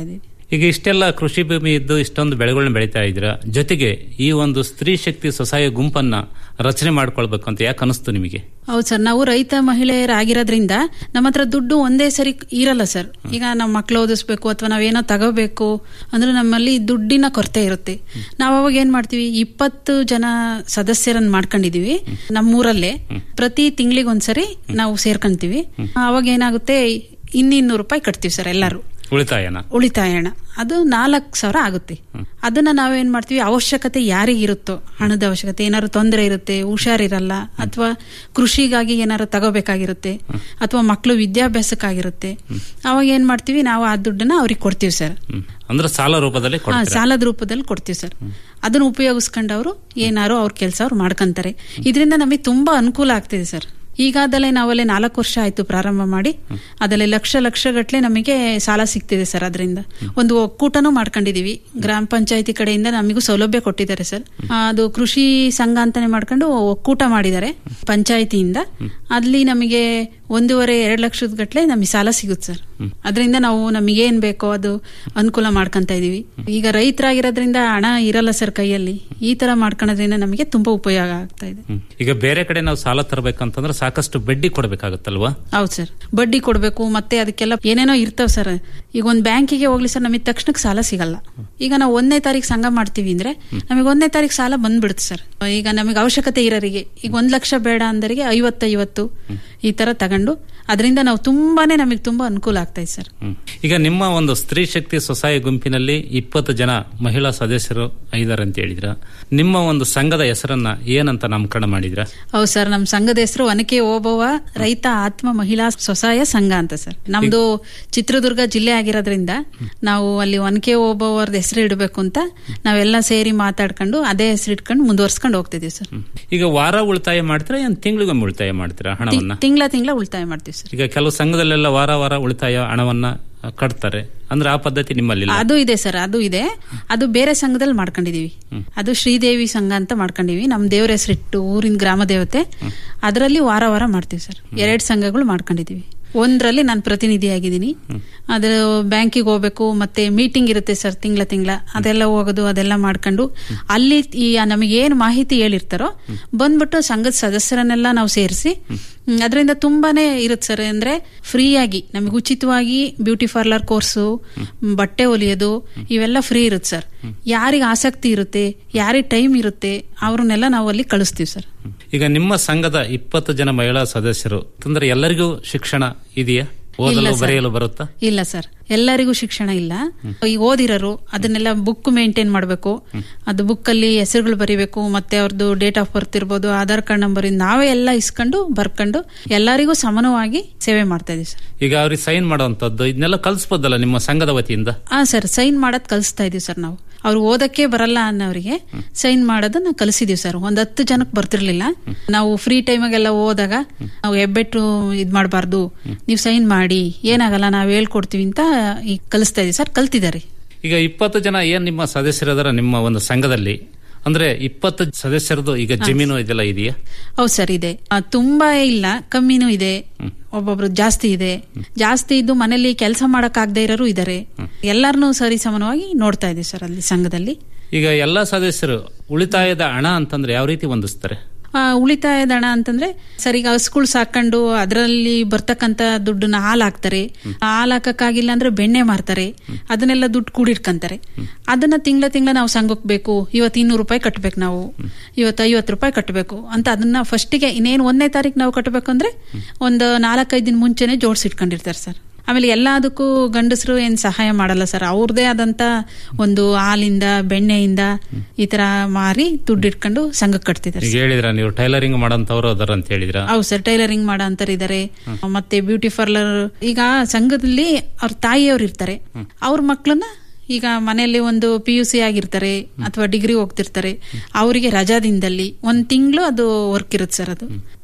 ಈಗ ಇಷ್ಟೆಲ್ಲ ಕೃಷಿ ಭೂಮಿ ಇದ್ದು ಇಷ್ಟೊಂದು ಬೆಳೆಗಳನ್ನ ಬೆಳೀತಾ ಇದ್ದೀರಾ ಜೊತೆಗೆ ಈ ಒಂದು ಸ್ತ್ರೀ ಶಕ್ತಿ ಸ್ವಸಹಾಯ ಗುಂಪನ್ನ ರಚನೆ ಮಾಡ್ಕೊಳ್ಬೇಕು ಅಂತ ಯಾಕೆ ಅನಿಸ್ತು ನಿಮಗೆ ಹೌದು ಸರ್ ನಾವು ರೈತ ಮಹಿಳೆಯರಾಗಿರೋದ್ರಿಂದ ನಮ್ಮ ಹತ್ರ ದುಡ್ಡು ಒಂದೇ ಸರಿ ಇರಲ್ಲ ಸರ್ ಈಗ ನಮ್ಮ ಮಕ್ಳು ಓದಿಸ್ಬೇಕು ಅಥವಾ ನಾವೇನೋ ತಗೋಬೇಕು ಅಂದ್ರೆ ನಮ್ಮಲ್ಲಿ ದುಡ್ಡಿನ ಕೊರತೆ ಇರುತ್ತೆ ನಾವು ಅವಾಗ ಏನ್ ಮಾಡ್ತೀವಿ ಇಪ್ಪತ್ತು ಜನ ಸದಸ್ಯರನ್ನ ಮಾಡ್ಕೊಂಡಿದೀವಿ ನಮ್ಮೂರಲ್ಲೇ ಪ್ರತಿ ತಿಂಗಳಿಗೆ ಒಂದ್ಸರಿ ನಾವು ಸೇರ್ಕೊಂತೀವಿ ಅವಾಗ ಏನಾಗುತ್ತೆ ಇನ್ನಿನ್ನೂರು ರೂಪಾಯಿ ಕಟ್ತೀವಿ ಸರ್ ಎಲ್ಲರೂ ಉಳಿತಾಯನ ಉಳಿತಾಯ ಹಣ ಅದು ನಾಲ್ಕು ಸಾವಿರ ಆಗುತ್ತೆ ಅದನ್ನ ನಾವೇನ್ ಮಾಡ್ತೀವಿ ಅವಶ್ಯಕತೆ ಯಾರಿಗಿರುತ್ತೋ ಹಣದ ಅವಶ್ಯಕತೆ ಏನಾದ್ರು ತೊಂದರೆ ಇರುತ್ತೆ ಹುಷಾರಿರಲ್ಲ ಅಥವಾ ಕೃಷಿಗಾಗಿ ಏನಾದ್ರು ತಗೋಬೇಕಾಗಿರುತ್ತೆ ಅಥವಾ ಮಕ್ಕಳು ವಿದ್ಯಾಭ್ಯಾಸಕ್ಕಾಗಿರುತ್ತೆ ಅವಾಗ ಏನ್ ಮಾಡ್ತೀವಿ ನಾವು ಆ ದುಡ್ಡನ್ನ ಅವ್ರಿಗೆ ಕೊಡ್ತೀವಿ ಸರ್ ಅಂದ್ರೆ ಸಾಲ ರೂಪದಲ್ಲಿ ಹಾ, ಕೊಡ್ತೀರಾ? ಸಾಲದ ರೂಪದಲ್ಲಿ ಕೊಡ್ತೀವಿ ಸರ್ ಅದನ್ನ ಉಪಯೋಗಿಸ್ಕೊಂಡು ಅವರು ಏನಾರು ಅವ್ರ ಕೆಲಸ ಅವ್ರು ಮಾಡ್ಕೊಂತಾರೆ ಇದರಿಂದ ನಮಗೆ ತುಂಬಾ ಅನುಕೂಲ ಆಗ್ತಿದೆ ಸರ್ ಈಗಾದಲೇ ನಾವಲ್ಲೇ ನಾಲ್ಕು ವರ್ಷ ಆಯ್ತು ಪ್ರಾರಂಭ ಮಾಡಿ ಅದರಲ್ಲಿ ಲಕ್ಷ ಲಕ್ಷ ಗಟ್ಲೆ ನಮಗೆ ಸಾಲ ಸಿಗ್ತಿದೆ ಸರ್ ಅದರಿಂದ ಒಂದು ಒಕ್ಕೂಟನೂ ಮಾಡ್ಕೊಂಡಿದೀವಿ ಗ್ರಾಮ ಪಂಚಾಯತಿ ಕಡೆಯಿಂದ ನಮಗೂ ಸೌಲಭ್ಯ ಕೊಟ್ಟಿದ್ದಾರೆ ಸರ್ ಆ, ಅದು ಕೃಷಿ ಸಂಘ ಅಂತಾನೆ ಮಾಡ್ಕೊಂಡು ಒಕ್ಕೂಟ ಮಾಡಿದ್ದಾರೆ ಪಂಚಾಯತಿಯಿಂದ ಅಲ್ಲಿ ನಮಗೆ ಒಂದೂವರೆ ಎರಡು ಲಕ್ಷದ ಗಟ್ಲೆ ನಮಗೆ ಸಾಲ ಸಿಗುತ್ತೆ ಸರ್ ಅದರಿಂದ ನಾವು ನಮಗೆ ಏನ್ ಬೇಕೋ ಅದು ಅನುಕೂಲ ಮಾಡ್ಕೊಂತ ಇದೀವಿ ಈಗ ರೈತರಾಗಿರೋದ್ರಿಂದ ಹಣ ಇರಲ್ಲ ಸರ್ ಕೈಯಲ್ಲಿ ಈ ತರ ಮಾಡ್ಕೊಳ್ಳೋದ್ರಿಂದ ನಮಗೆ ತುಂಬಾ ಉಪಯೋಗ ಆಗ್ತಾ ಇದೆ ಹ್ಮ್. ಈಗ ಬೇರೆ ಕಡೆ ನಾವು ಸಾಲ ತರಬೇಕಂತಂದ್ರೆ ಸಾಕಷ್ಟು ಬಡ್ಡಿ ಕೊಡ್ಬೇಕಾಗತ್ತಲ್ವಾ ಹೌದು ಸರ್ ಬಡ್ಡಿ ಕೊಡಬೇಕು ಮತ್ತೆ ಅದಕ್ಕೆಲ್ಲ ಏನೇನೋ ಇರ್ತಾವ ಸರ್ ಈಗ ಒಂದು ಬ್ಯಾಂಕಿಗೆ ಹೋಗ್ಲಿ ಸರ್ ನಮಗೆ ತಕ್ಷಣಕ್ಕೆ ಸಾಲ ಸಿಗಲ್ಲ ಈಗ ನಾವು ಒಂದನೇ ತಾರೀಕು ಸಂಘ ಮಾಡ್ತೀವಿ ಅಂದ್ರೆ ನಮಗೆ ಒಂದನೇ ತಾರೀಕು ಸಾಲ ಬಂದ್ಬಿಡುತ್ತೆ ಸರ್ ಈಗ ನಮಗೆ ಅವಶ್ಯಕತೆ ಇರೋರಿಗೆ ಈಗ ಒಂದ್ ಲಕ್ಷ ಬೇಡ ಅಂದರಿಗೆ ಐವತ್ತೈವತ್ತು ಈ ತರ ತಗೊಂಡು ಅದರಿಂದ ನಾವು ತುಂಬಾನೇ ನಮಗೆ ತುಂಬಾ ಅನುಕೂಲ ಆಗ್ತಾ ಇದೆ ಸರ್ ಹ್ಮ್. ಈಗ ನಿಮ್ಮ ಒಂದು ಸ್ತ್ರೀ ಶಕ್ತಿ ಸ್ವಸಹಾಯ ಗುಂಪಿನಲ್ಲಿ ಇಪ್ಪತ್ತು ಜನ ಮಹಿಳಾ ಸದಸ್ಯರು ಇದಾರೆ ಅಂತ ಹೇಳಿದ್ರ ನಿಮ್ಮ ಒಂದು ಸಂಘದ ಹೆಸರನ್ನ ಏನಂತ ನಾಮಕರಣ ಮಾಡಿದ್ರ ಹೌದು ಸರ್ ನಮ್ಮ ಸಂಘದ ಹೆಸರು ಒನಕೆ ಓಬವ್ವ ರೈತ ಆತ್ಮ ಮಹಿಳಾ ಸ್ವಸಹಾಯ ಸಂಘ ಅಂತ ಸರ್ ನಮ್ದು ಚಿತ್ರದುರ್ಗ ಜಿಲ್ಲೆ ಆಗಿರೋದ್ರಿಂದ ನಾವು ಅಲ್ಲಿ ಒನಕೆ ಓಬವ್ವರ್ದ ಹೆಸರು ಇಡಬೇಕು ಅಂತ ನಾವೆಲ್ಲ ಸೇರಿ ಮಾತಾಡ್ಕೊಂಡು ಅದೇ ಹೆಸರು ಇಟ್ಕೊಂಡು ಮುಂದುವರ್ಸ್ಕೊಂಡು ಹೋಗ್ತಿದೀವಿ ಸರ್ ಈಗ ವಾರ ಉಳಿತಾಯ ಮಾಡ್ತೀರಾ ಏನ್ ತಿಂಗಳಿಗೊಮ್ಮೆ ಉಳಿತಾಯ ಮಾಡ್ತೀರಾ ಹಣವನ್ನ ತಿಂಗಳ ತಿಂಗಳ ಉಳಿತಾಯ ಮಾಡ್ತೀವಿ ಸರ್ ಈಗ ಕೆಲವು ಸಂಘದಲ್ಲೆಲ್ಲ ವಾರ ವಾರ ಉಳಿತಾಯ ಹಣವನ್ನ ಆ, ಕಟ್ತಾರೆ ಅಂದ್ರೆ ಆ ಪದ್ಧತಿ ನಿಮ್ಮಲ್ಲಿ ಇಲ್ಲ ಅದು ಇದೆ ಸರ್ ಅದು ಇದೆ ಅದು ಬೇರೆ ಸಂಘದಲ್ಲಿ ಮಾಡ್ಕೊಂಡಿದೀವಿ ಅದು ಶ್ರೀದೇವಿ ಸಂಘ ಅಂತ ಮಾಡ್ಕೊಂಡಿವಿ ನಮ್ ದೇವ್ರ ಹೆಸರಿಟ್ಟು ಊರಿನ ಗ್ರಾಮ ದೇವತೆ ಅದರಲ್ಲಿ ವಾರ ವಾರ ಮಾಡ್ತೀವಿ ಸರ್ ಎರಡ್ ಸಂಘಗಳು ಮಾಡ್ಕೊಂಡಿದೀವಿ ಒಂದ್ರಲ್ಲಿ ನಾನು ಪ್ರತಿನಿಧಿ ಆಗಿದ್ದೀನಿ ಅದು ಬ್ಯಾಂಕಿಗೆ ಹೋಗ್ಬೇಕು ಮತ್ತೆ ಮೀಟಿಂಗ್ ಇರುತ್ತೆ ಸರ್ ತಿಂಗಳ ತಿಂಗಳ ಅದೆಲ್ಲ ಹೋಗೋದು ಅದೆಲ್ಲ ಮಾಡ್ಕೊಂಡು ಅಲ್ಲಿ ಈ ನಮಗೆ ಏನು ಮಾಹಿತಿ ಹೇಳಿರ್ತಾರೋ ಬಂದ್ಬಿಟ್ಟು ಸಂಘದ ಸದಸ್ಯರನ್ನೆಲ್ಲ ನಾವು ಸೇರಿಸಿ ಅದರಿಂದ ತುಂಬಾನೇ ಇರುತ್ತೆ ಸರ್ ಅಂದ್ರೆ ಫ್ರೀಯಾಗಿ ನಮಗೆ ಉಚಿತವಾಗಿ ಬ್ಯೂಟಿ ಪಾರ್ಲರ್ ಕೋರ್ಸು ಬಟ್ಟೆ ಹೊಲಿಯೋದು ಇವೆಲ್ಲ ಫ್ರೀ ಇರುತ್ತೆ ಸರ್ ಯಾರಿಗೆ ಆಸಕ್ತಿ ಇರುತ್ತೆ ಯಾರಿಗೆ ಟೈಮ್ ಇರುತ್ತೆ ಅವ್ರನ್ನೆಲ್ಲ ನಾವು ಅಲ್ಲಿ ಕಳಿಸ್ತೀವಿ ಸರ್ ಈಗ ನಿಮ್ಮ ಸಂಘದ ಇಪ್ಪತ್ತು ಜನ ಮಹಿಳಾ ಸದಸ್ಯರು ಅಂದ್ರೆ ಎಲ್ಲರಿಗೂ ಶಿಕ್ಷಣ ಇದೆಯಾ ಇಲ್ಲ ಓದಲು ಸರ್. ಬರೆಯಲು ಬರುತ್ತಾ ಇಲ್ಲ ಸರ್ ಎಲ್ಲರಿಗೂ ಶಿಕ್ಷಣ ಇಲ್ಲ ಈಗ ಓದಿರೋರು ಅದನ್ನೆಲ್ಲ ಬುಕ್ ಮೇಂಟೈನ್ ಮಾಡಬೇಕು ಅದು ಬುಕ್ ಅಲ್ಲಿ ಹೆಸರುಗಳು ಬರಿಬೇಕು ಮತ್ತೆ ಅವ್ರದ್ದು ಡೇಟ್ ಆಫ್ ಬರ್ತ್ ಇರ್ಬೋದು ಆಧಾರ್ ಕಾರ್ಡ್ ನಂಬರ್ ನಾವೇ ಎಲ್ಲ ಇಸ್ಕೊಂಡು ಬರ್ಕೊಂಡು ಎಲ್ಲರಿಗೂ ಸಮಾನವಾಗಿ ಸೇವೆ ಮಾಡ್ತಾ ಇದೀವಿ ಸರ್ ಈಗ ಅವ್ರಿಗೆ ಸೈನ್ ಮಾಡುವಂತದ್ದು ಇದನ್ನೆಲ್ಲ ಕಲ್ಸ್ಬೋದಲ್ಲ ನಿಮ್ಮ ಸಂಘದ ವತಿಯಿಂದ ಹಾ ಸರ್ ಸೈನ್ ಮಾಡೋದ್ ಕಲಿಸ್ತಾ ಇದೀವಿ ಸರ್ ನಾವು ಅವ್ರು ಓದಕ್ಕೆ ಬರಲ್ಲ ಅನ್ನೋರಿಗೆ ಸೈನ್ ಮಾಡೋದನ್ನ ಕಲಿಸಿದೀವಿ ಸರ್ ಒಂದ್ ಹತ್ತು ಜನಕ್ಕೆ ಬರ್ತಿರ್ಲಿಲ್ಲ ನಾವು ಫ್ರೀ ಟೈಮಾಗೆಲ್ಲ ಹೋದಾಗ ನಾವು ಹೆಬ್ಬೆಟ್ಟು ಇದ್ ಮಾಡಬಾರ್ದು ನೀವು ಸೈನ್ ಮಾಡಿ ಏನಾಗಲ್ಲ ನಾವ್ ಹೇಳ್ಕೊಡ್ತೀವಿ ಅಂತ ಈಗ ಕಲಿಸ್ತಾ ಇದೀವಿ ಸರ್ ಕಲ್ತಿದ್ದಾರೆ ಈಗ ಇಪ್ಪತ್ತು ಜನ ಏನ್ ನಿಮ್ಮ ಸದಸ್ಯರದರ ನಿಮ್ಮ ಒಂದು ಸಂಘದಲ್ಲಿ ಅಂದ್ರೆ ಇಪ್ಪತ್ತು ಸದಸ್ಯರದು ಈಗ ಜಮೀನು ಇದೆಲ್ಲ ಇದೆಯಾ ಹೌದು ಸರ್ ಇದೆ ಆ, ತುಂಬಾ ಇಲ್ಲ ಕಮ್ಮಿನೂ ಇದೆ ಒಬ್ಬೊಬ್ರು ಜಾಸ್ತಿ ಇದೆ ಜಾಸ್ತಿ ಇದ್ದು ಮನೇಲಿ ಕೆಲಸ ಮಾಡಕ್ ಆಗದೆ ಇರೋರು ಇದಾರೆ ಎಲ್ಲಾರನ್ನೂ ಸರಿ ಸಮಾನವಾಗಿ ನೋಡ್ತಾ ಇದೀವಿ ಸರ್ ಅಲ್ಲಿ ಸಂಘದಲ್ಲಿ ಈಗ ಎಲ್ಲಾ ಸದಸ್ಯರು ಉಳಿತಾಯದ ಹಣ ಅಂತಂದ್ರೆ ಯಾವ ರೀತಿ ಹೊಂದಿಸ್ತಾರೆ ಆ, ಉಳಿತಾಯದ ಹಣ ಅಂತಂದ್ರೆ ಸರ್ ಈಗ ಹಸುಗಳು ಸಾಕೊಂಡು ಅದರಲ್ಲಿ ಬರ್ತಕ್ಕಂತ ದುಡ್ಡನ್ನ ಹಾಲ್ ಹಾಕ್ತಾರೆ ಹಾಲ್ ಹಾಕಕ್ಕಾಗಿಲ್ಲ ಅಂದ್ರೆ ಬೆಣ್ಣೆ ಮಾರ್ತಾರೆ ಅದನ್ನೆಲ್ಲ ದುಡ್ಡು ಕೂಡಿಟ್ಕೊಂತಾರೆ ಅದನ್ನ ತಿಂಗಳ ತಿಂಗಳ ನಾವು ಸಂಘಕ್ಕೆ ಬೇಕು ಇವತ್ತು ಇನ್ನೂರು ರೂಪಾಯಿ ಕಟ್ಬೇಕು ನಾವು ಇವತ್ತು ಐವತ್ತು ರೂಪಾಯಿ ಕಟ್ಟಬೇಕು ಅಂತ ಅದನ್ನ ಫಸ್ಟಿಗೆ ಇನ್ನೇನು ಒಂದನೇ ತಾರೀಕು ನಾವು ಕಟ್ಟಬೇಕು ಅಂದ್ರೆ ಒಂದು ನಾಲ್ಕೈದು ದಿನ ಮುಂಚೆನೆ ಜೋಡಿಸಿಟ್ಕೊಂಡಿರ್ತಾರೆ ಸರ್ ಆಮೇಲೆ ಎಲ್ಲದಕ್ಕೂ ಗಂಡಸರು ಏನ್ ಸಹಾಯ ಮಾಡಲ್ಲ ಸರ್ ಅವ್ರದೇ ಆದಂತ ಒಂದು ಹಾಲಿಂದ ಬೆಣ್ಣೆಯಿಂದ ಈ ತರ ಮಾರಿ ದುಡ್ಡು ಇಟ್ಕೊಂಡು ಸಂಘಕ್ಕೆ ಕಟ್ತಿದ್ದಾರೆ ಈಗ ಹೇಳಿದ್ರ ನೀವು ಟೈಲರಿಂಗ್ ಮಾಡೋಂಥವ್ರು ಅದರ ಅಂತ ಹೇಳಿದ್ರ ಹೌದು ಸರ್ ಟೈಲರಿಂಗ್ ಮಾಡೋ ಅಂತಾರೆ ಇದಾರೆ ಮತ್ತೆ ಬ್ಯೂಟಿ ಪಾರ್ಲರ್ ಈಗ ಸಂಘದಲ್ಲಿ ಅವ್ರ ತಾಯಿಯವ್ರು ಇರ್ತಾರೆ ಅವ್ರ ಮಕ್ಳನ್ನ ಈಗ ಮನೆಯಲ್ಲಿ ಒಂದು ಪಿ ಯು ಸಿ ಆಗಿರ್ತಾರೆ ಅಥವಾ ಡಿಗ್ರಿ ಹೋಗ್ತಿರ್ತಾರೆ ಅವರಿಗೆ ರಜಾದಿಂದಲ್ಲಿ ಒಂದ್ ತಿಂಗಳು ಅದು ವರ್ಕ್ ಇರುತ್ತೆ ಸರ್ ಅದು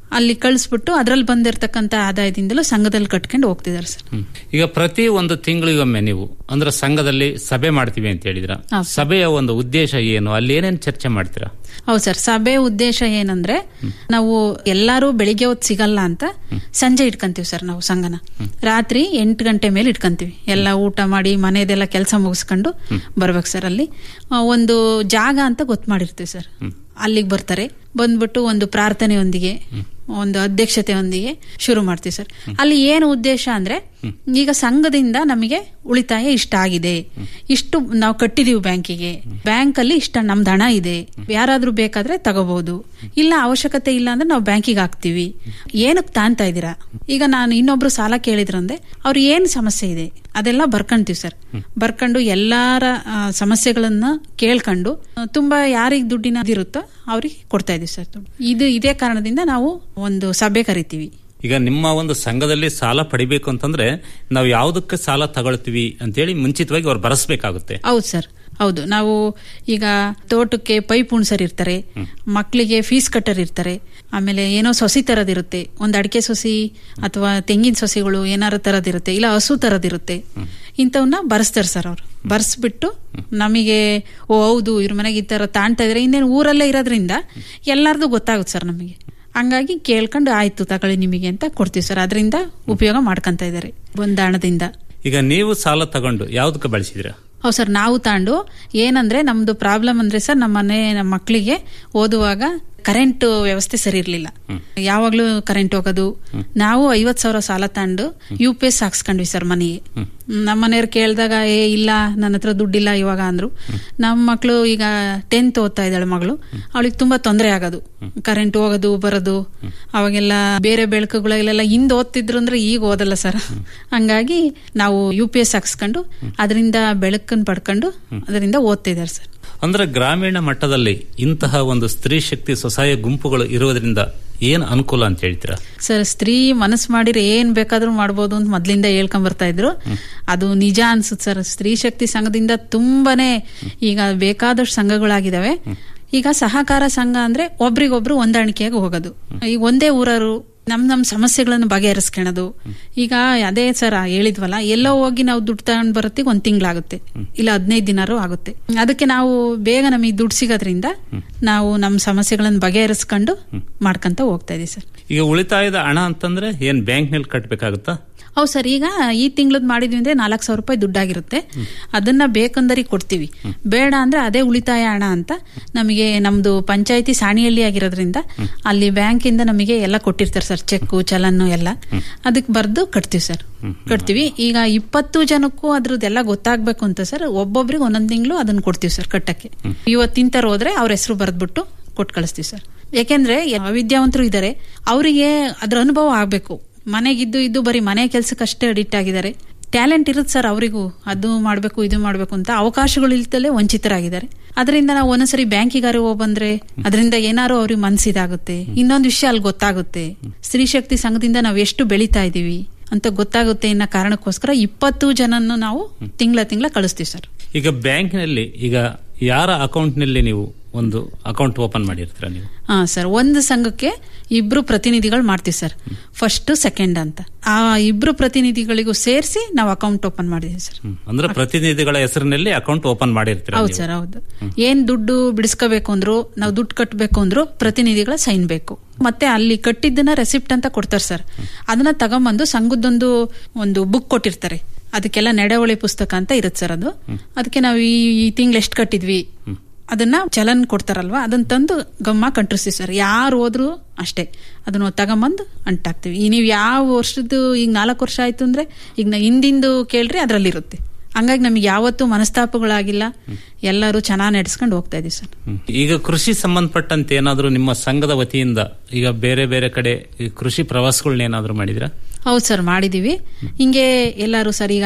ಅಲ್ಲಿ ಕಳಿಸ್ಬಿಟ್ಟು ಅದ್ರಲ್ಲಿ ಬಂದಿರತಕ್ಕಂತ ಆದಾಯದಿಂದಲೂ ಸಂಘದಲ್ಲಿ ಕಟ್ಕೊಂಡು ಹೋಗ್ತಿದ್ದಾರೆ ಸರ್ ಹ್ಮ್. ಈಗ ಪ್ರತಿ ಒಂದು ತಿಂಗಳಿಗೊಮ್ಮೆ ನೀವು ಅಂದ್ರೆ ಸಂಘದಲ್ಲಿ ಸಭೆ ಮಾಡ್ತೀವಿ ಅಂತ ಹೇಳಿದ್ರ ಹೌದು. ಸಭೆಯ ಒಂದು ಉದ್ದೇಶ ಏನು ಅಲ್ಲಿ ಏನೇನು ಚರ್ಚೆ ಮಾಡ್ತೀರಾ ಹೌದು ಸರ್ ಸಭೆ ಉದ್ದೇಶ ಏನಂದ್ರೆ ನಾವು ಎಲ್ಲಾರು ಬೆಳಿಗ್ಗೆ ಹೊತ್ತು ಸಿಗಲ್ಲ ಅಂತ ಸಂಜೆ ಇಟ್ಕೊಂತೀವಿ ಸರ್ ನಾವು ಸಂಘನ ರಾತ್ರಿ ಎಂಟು ಗಂಟೆ ಮೇಲೆ ಇಟ್ಕೊಂತೀವಿ ಎಲ್ಲ ಊಟ ಮಾಡಿ ಮನೆದೆಲ್ಲ ಕೆಲಸ ಮುಗಿಸ್ಕೊಂಡು ಬರ್ಬೇಕು ಸರ್ ಅಲ್ಲಿ ಆ, ಒಂದು ಜಾಗ ಅಂತ ಗೊತ್ತು ಮಾಡಿರ್ತೀವಿ ಸರ್ ಅಲ್ಲಿಗೆ ಬರ್ತಾರೆ ಬಂದ್ಬಿಟ್ಟು ಒಂದು ಪ್ರಾರ್ಥನೆಯೊಂದಿಗೆ ಒಂದು ಅಧ್ಯಕ್ಷತೆಯೊಂದಿಗೆ ಶುರು ಮಾಡ್ತೀವಿ ಸರ್ ಅಲ್ಲಿ ಏನು ಉದ್ದೇಶ ಅಂದ್ರೆ ಈಗ ಸಂಘದಿಂದ ನಮಗೆ ಉಳಿತಾಯ ಇಷ್ಟ ಆಗಿದೆ ಇಷ್ಟು ನಾವು ಕಟ್ಟಿದೀವಿ ಬ್ಯಾಂಕಿಗೆ ಬ್ಯಾಂಕ್ ಅಲ್ಲಿ ಇಷ್ಟ ನಮ್ದು ಹಣ ಇದೆ ಯಾರಾದ್ರೂ ಬೇಕಾದ್ರೆ ತಗೋಬಹುದು ಇಲ್ಲ ಅವಶ್ಯಕತೆ ಇಲ್ಲ ಅಂದ್ರೆ ನಾವು ಬ್ಯಾಂಕಿಗೆ ಹಾಕ್ತಿವಿ ಏನಕ್ಕೆ ತಾಂತಾ ಇದ್ದೀರಾ ಈಗ ನಾನು ಇನ್ನೊಬ್ರು ಸಾಲ ಕೇಳಿದ್ರಂದ್ರೆ ಅವ್ರು ಏನ್ ಸಮಸ್ಯೆ ಇದೆ ಅದೆಲ್ಲ ಬರ್ಕೊಂತೀವಿ ಸರ್ ಬರ್ಕೊಂಡು ಎಲ್ಲಾರ ಆ, ಸಮಸ್ಯೆಗಳನ್ನ ಕೇಳ್ಕೊಂಡು ಆ, ತುಂಬಾ ಯಾರಿಗೆ ದುಡ್ಡಿನ ಇರುತ್ತೋ ಅವ್ರಿಗೆ ಕೊಡ್ತಾ ಇದೀವಿ ಸರ್ ದುಡ್ಡು. ಇದು ಇದೇ ಕಾರಣದಿಂದ ನಾವು ಒಂದು ಸಭೆ ಕರಿತೀವಿ ಈಗ ನಿಮ್ಮ ಒಂದು ಸಂಘದಲ್ಲಿ ಸಾಲ ಪಡಿಬೇಕು ಅಂತಂದ್ರೆ ನಾವು ಯಾವುದಕ್ಕೆ ಸಾಲ ತಗೊಳ್ತೀವಿ ಅಂತೇಳಿ ಮುಂಚಿತವಾಗಿ ಅವ್ರು ಬರೆಸ್ಬೇಕಾಗುತ್ತೆ ಹೌದು ಸರ್ ಹೌದು ನಾವು ಈಗ ತೋಟಕ್ಕೆ ಪೈಪ್ ಉಣ್ಸರ್ ಇರ್ತಾರೆ ಮಕ್ಕಳಿಗೆ ಫೀಸ್ ಕಟ್ಟರ್ ಇರ್ತಾರೆ ಆಮೇಲೆ ಏನೋ ಸೊಸಿ ತರದಿರುತ್ತೆ ಒಂದು ಅಡಿಕೆ ಸೊಸಿ ಅಥವಾ ತೆಂಗಿನ ಸೊಸಿಗಳು ಏನಾರ ತರದಿರುತ್ತೆ ಇಲ್ಲ ಹಸು ತರದಿರುತ್ತೆ ಇಂಥವನ್ನ ಬರ್ಸ್ತಾರೆ ಸರ್ ಅವ್ರು ಬರ್ಸ್ಬಿಟ್ಟು ನಮಗೆ ಓ ಹೌದು ಇವ್ರ ಮನೆಗೆ ಈ ತರ ತಾಣ್ತಾ ಇದ್ರೆ ಇನ್ನೇನು ಊರಲ್ಲೇ ಇರೋದ್ರಿಂದ ಎಲ್ಲಾರ್ದು ಗೊತ್ತಾಗುತ್ತೆ ಸರ್ ನಮಗೆ ಹಂಗಾಗಿ ಕೇಳ್ಕೊಂಡು ಆಯ್ತು ತಗೊಳ್ಳಿ ನಿಮಗೆ ಅಂತ ಕೊಡ್ತೀವಿ ಸರ್ ಅದರಿಂದ ಉಪಯೋಗ ಮಾಡ್ಕೊಂತ ಇದ್ದಾರೆ ಬಂದ ಹಣದಿಂದ ಈಗ ನೀವು ಸಾಲ ತಗೊಂಡು ಯಾವ್ದಕ್ಕೆ ಬಳಸಿದಿರಾ ಹೌದು ಸರ್ ನಾವು ತಾಂಡು ಏನಂದ್ರೆ ನಮ್ದು ಪ್ರಾಬ್ಲಮ್ ಅಂದ್ರೆ ಸರ್ ನಮ್ಮ ಮನೆ ನಮ್ಮ ಮಕ್ಕಳಿಗೆ ಓದುವಾಗ ಕರೆಂಟ್ ವ್ಯವಸ್ಥೆ ಸರಿ ಇರ್ಲಿಲ್ಲ ಯಾವಾಗ್ಲೂ ಕರೆಂಟ್ ಹೋಗೋದು ನಾವು ಐವತ್ ಸಾವಿರ ಸಾಲ ತಾಂಡು ಯು ಪಿ ಎಸ್ ಹಾಕ್ಸ್ಕೊಂಡ್ವಿ ಸರ್ ಮನೆಗೆ ನಮ್ಮ ಮನೆಯವ್ರು ಕೇಳಿದಾಗ ಏ ಇಲ್ಲ ನನ್ನ ಹತ್ರ ದುಡ್ಡಿಲ್ಲ ಇವಾಗ ಅಂದ್ರು ನಮ್ಮ ಮಕ್ಕಳು ಈಗ ಟೆಂತ್ ಓದ್ತಾ ಇದ್ದಾಳೆ ಮಗಳು ಅವಳಿಗೆ ತುಂಬಾ ತೊಂದರೆ ಆಗೋದು ಕರೆಂಟ್ ಹೋಗೋದು ಬರೋದು ಅವಾಗೆಲ್ಲ ಬೇರೆ ಬೆಳಕುಗಳೆಲ್ಲ ಹಿಂದ್ ಓದ್ತಿದ್ರು ಅಂದ್ರೆ ಈಗ ಓದಲ್ಲ ಸರ್ ಹಂಗಾಗಿ ನಾವು ಯು ಪಿ ಎಸ್ ಹಾಕ್ಸ್ಕೊಂಡು ಅದರಿಂದ ಬೆಳಕನ್ನು ಪಡ್ಕೊಂಡು ಅದರಿಂದ ಓದ್ತಿದ್ದಾರೆ ಸರ್ ಅಂದ್ರೆ ಗ್ರಾಮೀಣ ಮಟ್ಟದಲ್ಲಿ ಇಂತಹ ಒಂದು ಸ್ತ್ರೀ ಶಕ್ತಿ ಸ್ವಸಹಾಯ ಗುಂಪುಗಳು ಇರೋದ್ರಿಂದ ಏನ್ ಅನುಕೂಲ ಅಂತ ಹೇಳ್ತೀರಾ ಸರ್ ಸ್ತ್ರೀ ಮನಸ್ಸು ಮಾಡಿದ್ರೆ ಏನ್ ಬೇಕಾದ್ರೂ ಮಾಡ್ಬೋದು ಅಂತ ಮೊದ್ಲಿಂದ ಹೇಳ್ಕೊಂಡ್ ಬರ್ತಾ ಇದ್ರು ಅದು ನಿಜ ಅನ್ಸುತ್ತೆ ಸರ್ ಸ್ತ್ರೀ ಶಕ್ತಿ ಸಂಘದಿಂದ ತುಂಬಾನೇ ಈಗ ಬೇಕಾದಷ್ಟು ಸಂಘಗಳಾಗಿದಾವೆ ಈಗ ಸಹಕಾರ ಸಂಘ ಅಂದ್ರೆ ಒಬ್ರಿಗೊಬ್ರು ಹೊಂದಾಣಿಕೆಯಾಗಿ ಹೋಗೋದು ಈಗ ಒಂದೇ ಊರರು ನಮ್ ನಮ್ ಸಮಸ್ಯೆಗಳನ್ನು ಬಗೆಹರಿಸ್ಕೊಳ್ಳೋದು ಈಗ ಅದೇ ಸರ್ ಹೇಳಿದ್ವಲ್ಲ ಎಲ್ಲೋ ಹೋಗಿ ನಾವು ದುಡ್ಡು ತಗೊಂಡ್ ಬರತ್ತಿಗೆ ಒಂದ್ ತಿಂಗಳಾಗುತ್ತೆ ಇಲ್ಲ ಹದಿನೈದು ದಿನಾರು ಆಗುತ್ತೆ ಅದಕ್ಕೆ ನಾವು ಬೇಗ ನಮಗೆ ದುಡ್ಡು ಸಿಗೋದ್ರಿಂದ ನಾವು ನಮ್ಮ ಸಮಸ್ಯೆಗಳನ್ನು ಬಗೆಹರಿಸ್ಕೊಂಡು ಮಾಡ್ಕೊಂತ ಹೋಗ್ತಾ ಇದೀವಿ ಸರ್ ಈಗ ಉಳಿತಾಯದ ಹಣ ಅಂತಂದ್ರೆ ಏನ್ ಬ್ಯಾಂಕ್ ನಲ್ಲಿ ಕಟ್ಟಬೇಕಾಗುತ್ತಾ ಹೌದು ಸರ್ ಈಗ ಈ ತಿಂಗಳದ್ ಮಾಡಿದ್ವಿ ಅಂದ್ರೆ ನಾಲ್ಕು ಸಾವಿರ ರೂಪಾಯಿ ದುಡ್ಡಾಗಿರುತ್ತೆ ಅದನ್ನ ಬೇಕಂದರಿ ಕೊಡ್ತೀವಿ ಬೇಡ ಅಂದ್ರೆ ಅದೇ ಉಳಿತಾಯ ಹಣ ಅಂತ ನಮಗೆ ನಮ್ದು ಪಂಚಾಯತಿ ಸಾಣಿಹಳ್ಳಿ ಆಗಿರೋದ್ರಿಂದ ಅಲ್ಲಿ ಬ್ಯಾಂಕ್ ಇಂದ ನಮಗೆ ಎಲ್ಲ ಕೊಟ್ಟಿರ್ತಾರೆ ಸರ್ ಚೆಕ್ ಚಲನ್ನು ಎಲ್ಲ ಅದಕ್ಕೆ ಬರ್ದು ಕಟ್ತೀವಿ ಸರ್ ಕಟ್ತೀವಿ ಈಗ ಇಪ್ಪತ್ತು ಜನಕ್ಕೂ ಅದ್ರದ್ದೆಲ್ಲ ಗೊತ್ತಾಗ್ಬೇಕು ಅಂತ ಸರ್ ಒಬ್ಬೊಬ್ರಿಗೆ ಒಂದೊಂದ್ ತಿಂಗಳು ಅದನ್ನ ಕೊಡ್ತೀವಿ ಸರ್ ಕಟ್ಟಕ್ಕೆ ಇವತ್ತಿಂತರ ಹೋದ್ರೆ ಅವ್ರ ಹೆಸರು ಬರ್ದ್ಬಿಟ್ಟು ಕೊಟ್ಟು ಕಳಿಸ್ತೀವಿ ಸರ್ ಯಾಕೆಂದ್ರೆ ವಿದ್ಯಾವಂತರು ಇದ್ದಾರೆ ಅವರಿಗೆ ಅದ್ರ ಅನುಭವ ಆಗ್ಬೇಕು ಮನೆಗಿದ್ದು ಇದ್ದು ಬರೀ ಮನೆ ಕೆಲ್ಸಕ್ಕಷ್ಟೇ ಅಡಿಕ್ಟ್ ಆಗಿದ್ದಾರೆ ಟ್ಯಾಲೆಂಟ್ ಇರುತ್ತೆ ಸರ್ ಅವರಿಗೂ ಅದು ಮಾಡಬೇಕು ಇದು ಮಾಡಬೇಕು ಅಂತ ಅವಕಾಶಗಳು ಇಲ್ದಲೇ ವಂಚಿತರಾಗಿದ್ದಾರೆ ಅದರಿಂದ ನಾವು ಒಂದೊಂದ್ಸರಿ ಬ್ಯಾಂಕಿಗಾರು ಹೋಗಿ ಬಂದ್ರೆ ಅದರಿಂದ ಏನಾರು ಅವ್ರಿಗೆ ಮನ್ಸಿದಾಗುತ್ತೆ ಇನ್ನೊಂದು ವಿಷಯ ಅಲ್ಲಿ ಗೊತ್ತಾಗುತ್ತೆ ಸ್ತ್ರೀ ಶಕ್ತಿ ಸಂಘದಿಂದ ನಾವು ಎಷ್ಟು ಬೆಳೀತಾ ಇದೀವಿ ಅಂತ ಗೊತ್ತಾಗುತ್ತೆ ಅನ್ನೋ ಕಾರಣಕ್ಕೋಸ್ಕರ ಇಪ್ಪತ್ತು ಜನನ್ನು ನಾವು ತಿಂಗಳ ತಿಂಗಳ ಕಳಿಸ್ತೀವಿ ಸರ್ ಈಗ ಬ್ಯಾಂಕ್ನಲ್ಲಿ ಈಗ ಯಾರ ಅಕೌಂಟ್ನಲ್ಲಿ ನೀವು ಒಂದು ಅಕೌಂಟ್ ಓಪನ್ ಮಾಡಿರ್ತೀರಾ ನೀವು ಹಾ ಸರ್ ಒಂದು ಸಂಘಕ್ಕೆ ಇಬ್ರು ಪ್ರತಿನಿಧಿಗಳು ಮಾಡ್ತೀವಿ ಸರ್ ಫಸ್ಟ್ ಸೆಕೆಂಡ್ ಅಂತ ಆ ಇಬ್ರು ಪ್ರತಿನಿಧಿಗಳಿಗೂ ಸೇರಿಸಿ ನಾವು ಅಕೌಂಟ್ ಓಪನ್ ಮಾಡಿದೀವಿ ಸರ್ ಅಂದ್ರೆ ಪ್ರತಿನಿಧಿಗಳ ಹೆಸರಿನಲ್ಲಿ ಅಕೌಂಟ್ ಓಪನ್ ಮಾಡಿರ್ತೀರಾ ಹೌದು ನೀವು? ಸರ್ ಹೌದು ಏನ್ ದುಡ್ಡು ಬಿಡಿಸ್ಕೋಬೇಕು ಅಂದ್ರು ನಾವು ದುಡ್ಡು ಕಟ್ಟಬೇಕು ಅಂದ್ರು ಪ್ರತಿನಿಧಿಗಳ ಸೈನ್ ಬೇಕು ಮತ್ತೆ ಅಲ್ಲಿ ಕಟ್ಟಿದ್ದನ್ನ ರೆಸಿಪ್ಟ್ ಅಂತ ಕೊಡ್ತಾರೆ ಸರ್ ಅದನ್ನ ತಗೊಂಬಂದು ಸಂಘದೊಂದು ಒಂದು ಬುಕ್ ಕೊಟ್ಟಿರ್ತಾರೆ ಅದಕ್ಕೆಲ್ಲ ನಡವಳಿ ಪುಸ್ತಕ ಅಂತ ಇರುತ್ತೆ ಸರ್ ಅದು ಅದಕ್ಕೆ ನಾವು ಈ ಈ ತಿಂಗಳು ಎಷ್ಟು ಕಟ್ಟಿದ್ವಿ ಅದನ್ನ ಚಲನ್ ಕೊಡ್ತಾರಲ್ವಾ ಅದನ್ನ ತಂದು ಗಮ್ಮ ಕಂಟ್ರಿಸ್ತೀವಿ ಸರ್ ಯಾರು ಹೋದ್ರು ಅಷ್ಟೇ ಅದನ್ನ ತಗೊಂಬಂದು ಅಂಟಾಕ್ತಿವಿ ಈ ನೀವು ಯಾವ ವರ್ಷದ್ದು ಈಗ ನಾಲ್ಕು ವರ್ಷ ಆಯ್ತು ಅಂದ್ರೆ ಈಗ ನಾ ಹಿಂದಿಂದು ಕೇಳ್ರಿ ಅದ್ರಲ್ಲಿರುತ್ತೆ ಹಂಗಾಗಿ ನಮಗೆ ಯಾವತ್ತೂ ಮನಸ್ತಾಪಗಳಾಗಿಲ್ಲ ಎಲ್ಲರೂ ಚೆನ್ನಾಗಿ ನಡೆಸ್ಕೊಂಡು ಹೋಗ್ತಾ ಇದೀವಿ ಸರ್ ಹ್ಮ್. ಈಗ ಕೃಷಿ ಸಂಬಂಧಪಟ್ಟಂತೆ ಏನಾದರೂ ನಿಮ್ಮ ಸಂಘದ ವತಿಯಿಂದ ಈಗ ಬೇರೆ ಬೇರೆ ಕಡೆ ಈ ಕೃಷಿ ಪ್ರವಾಸಗಳನ್ನ ಏನಾದರೂ ಮಾಡಿದ್ರಾ ಹೌದು ಸರ್ ಮಾಡಿದೀವಿ ಹಿಂಗೆ ಎಲ್ಲರೂ ಸರ್ ಈಗ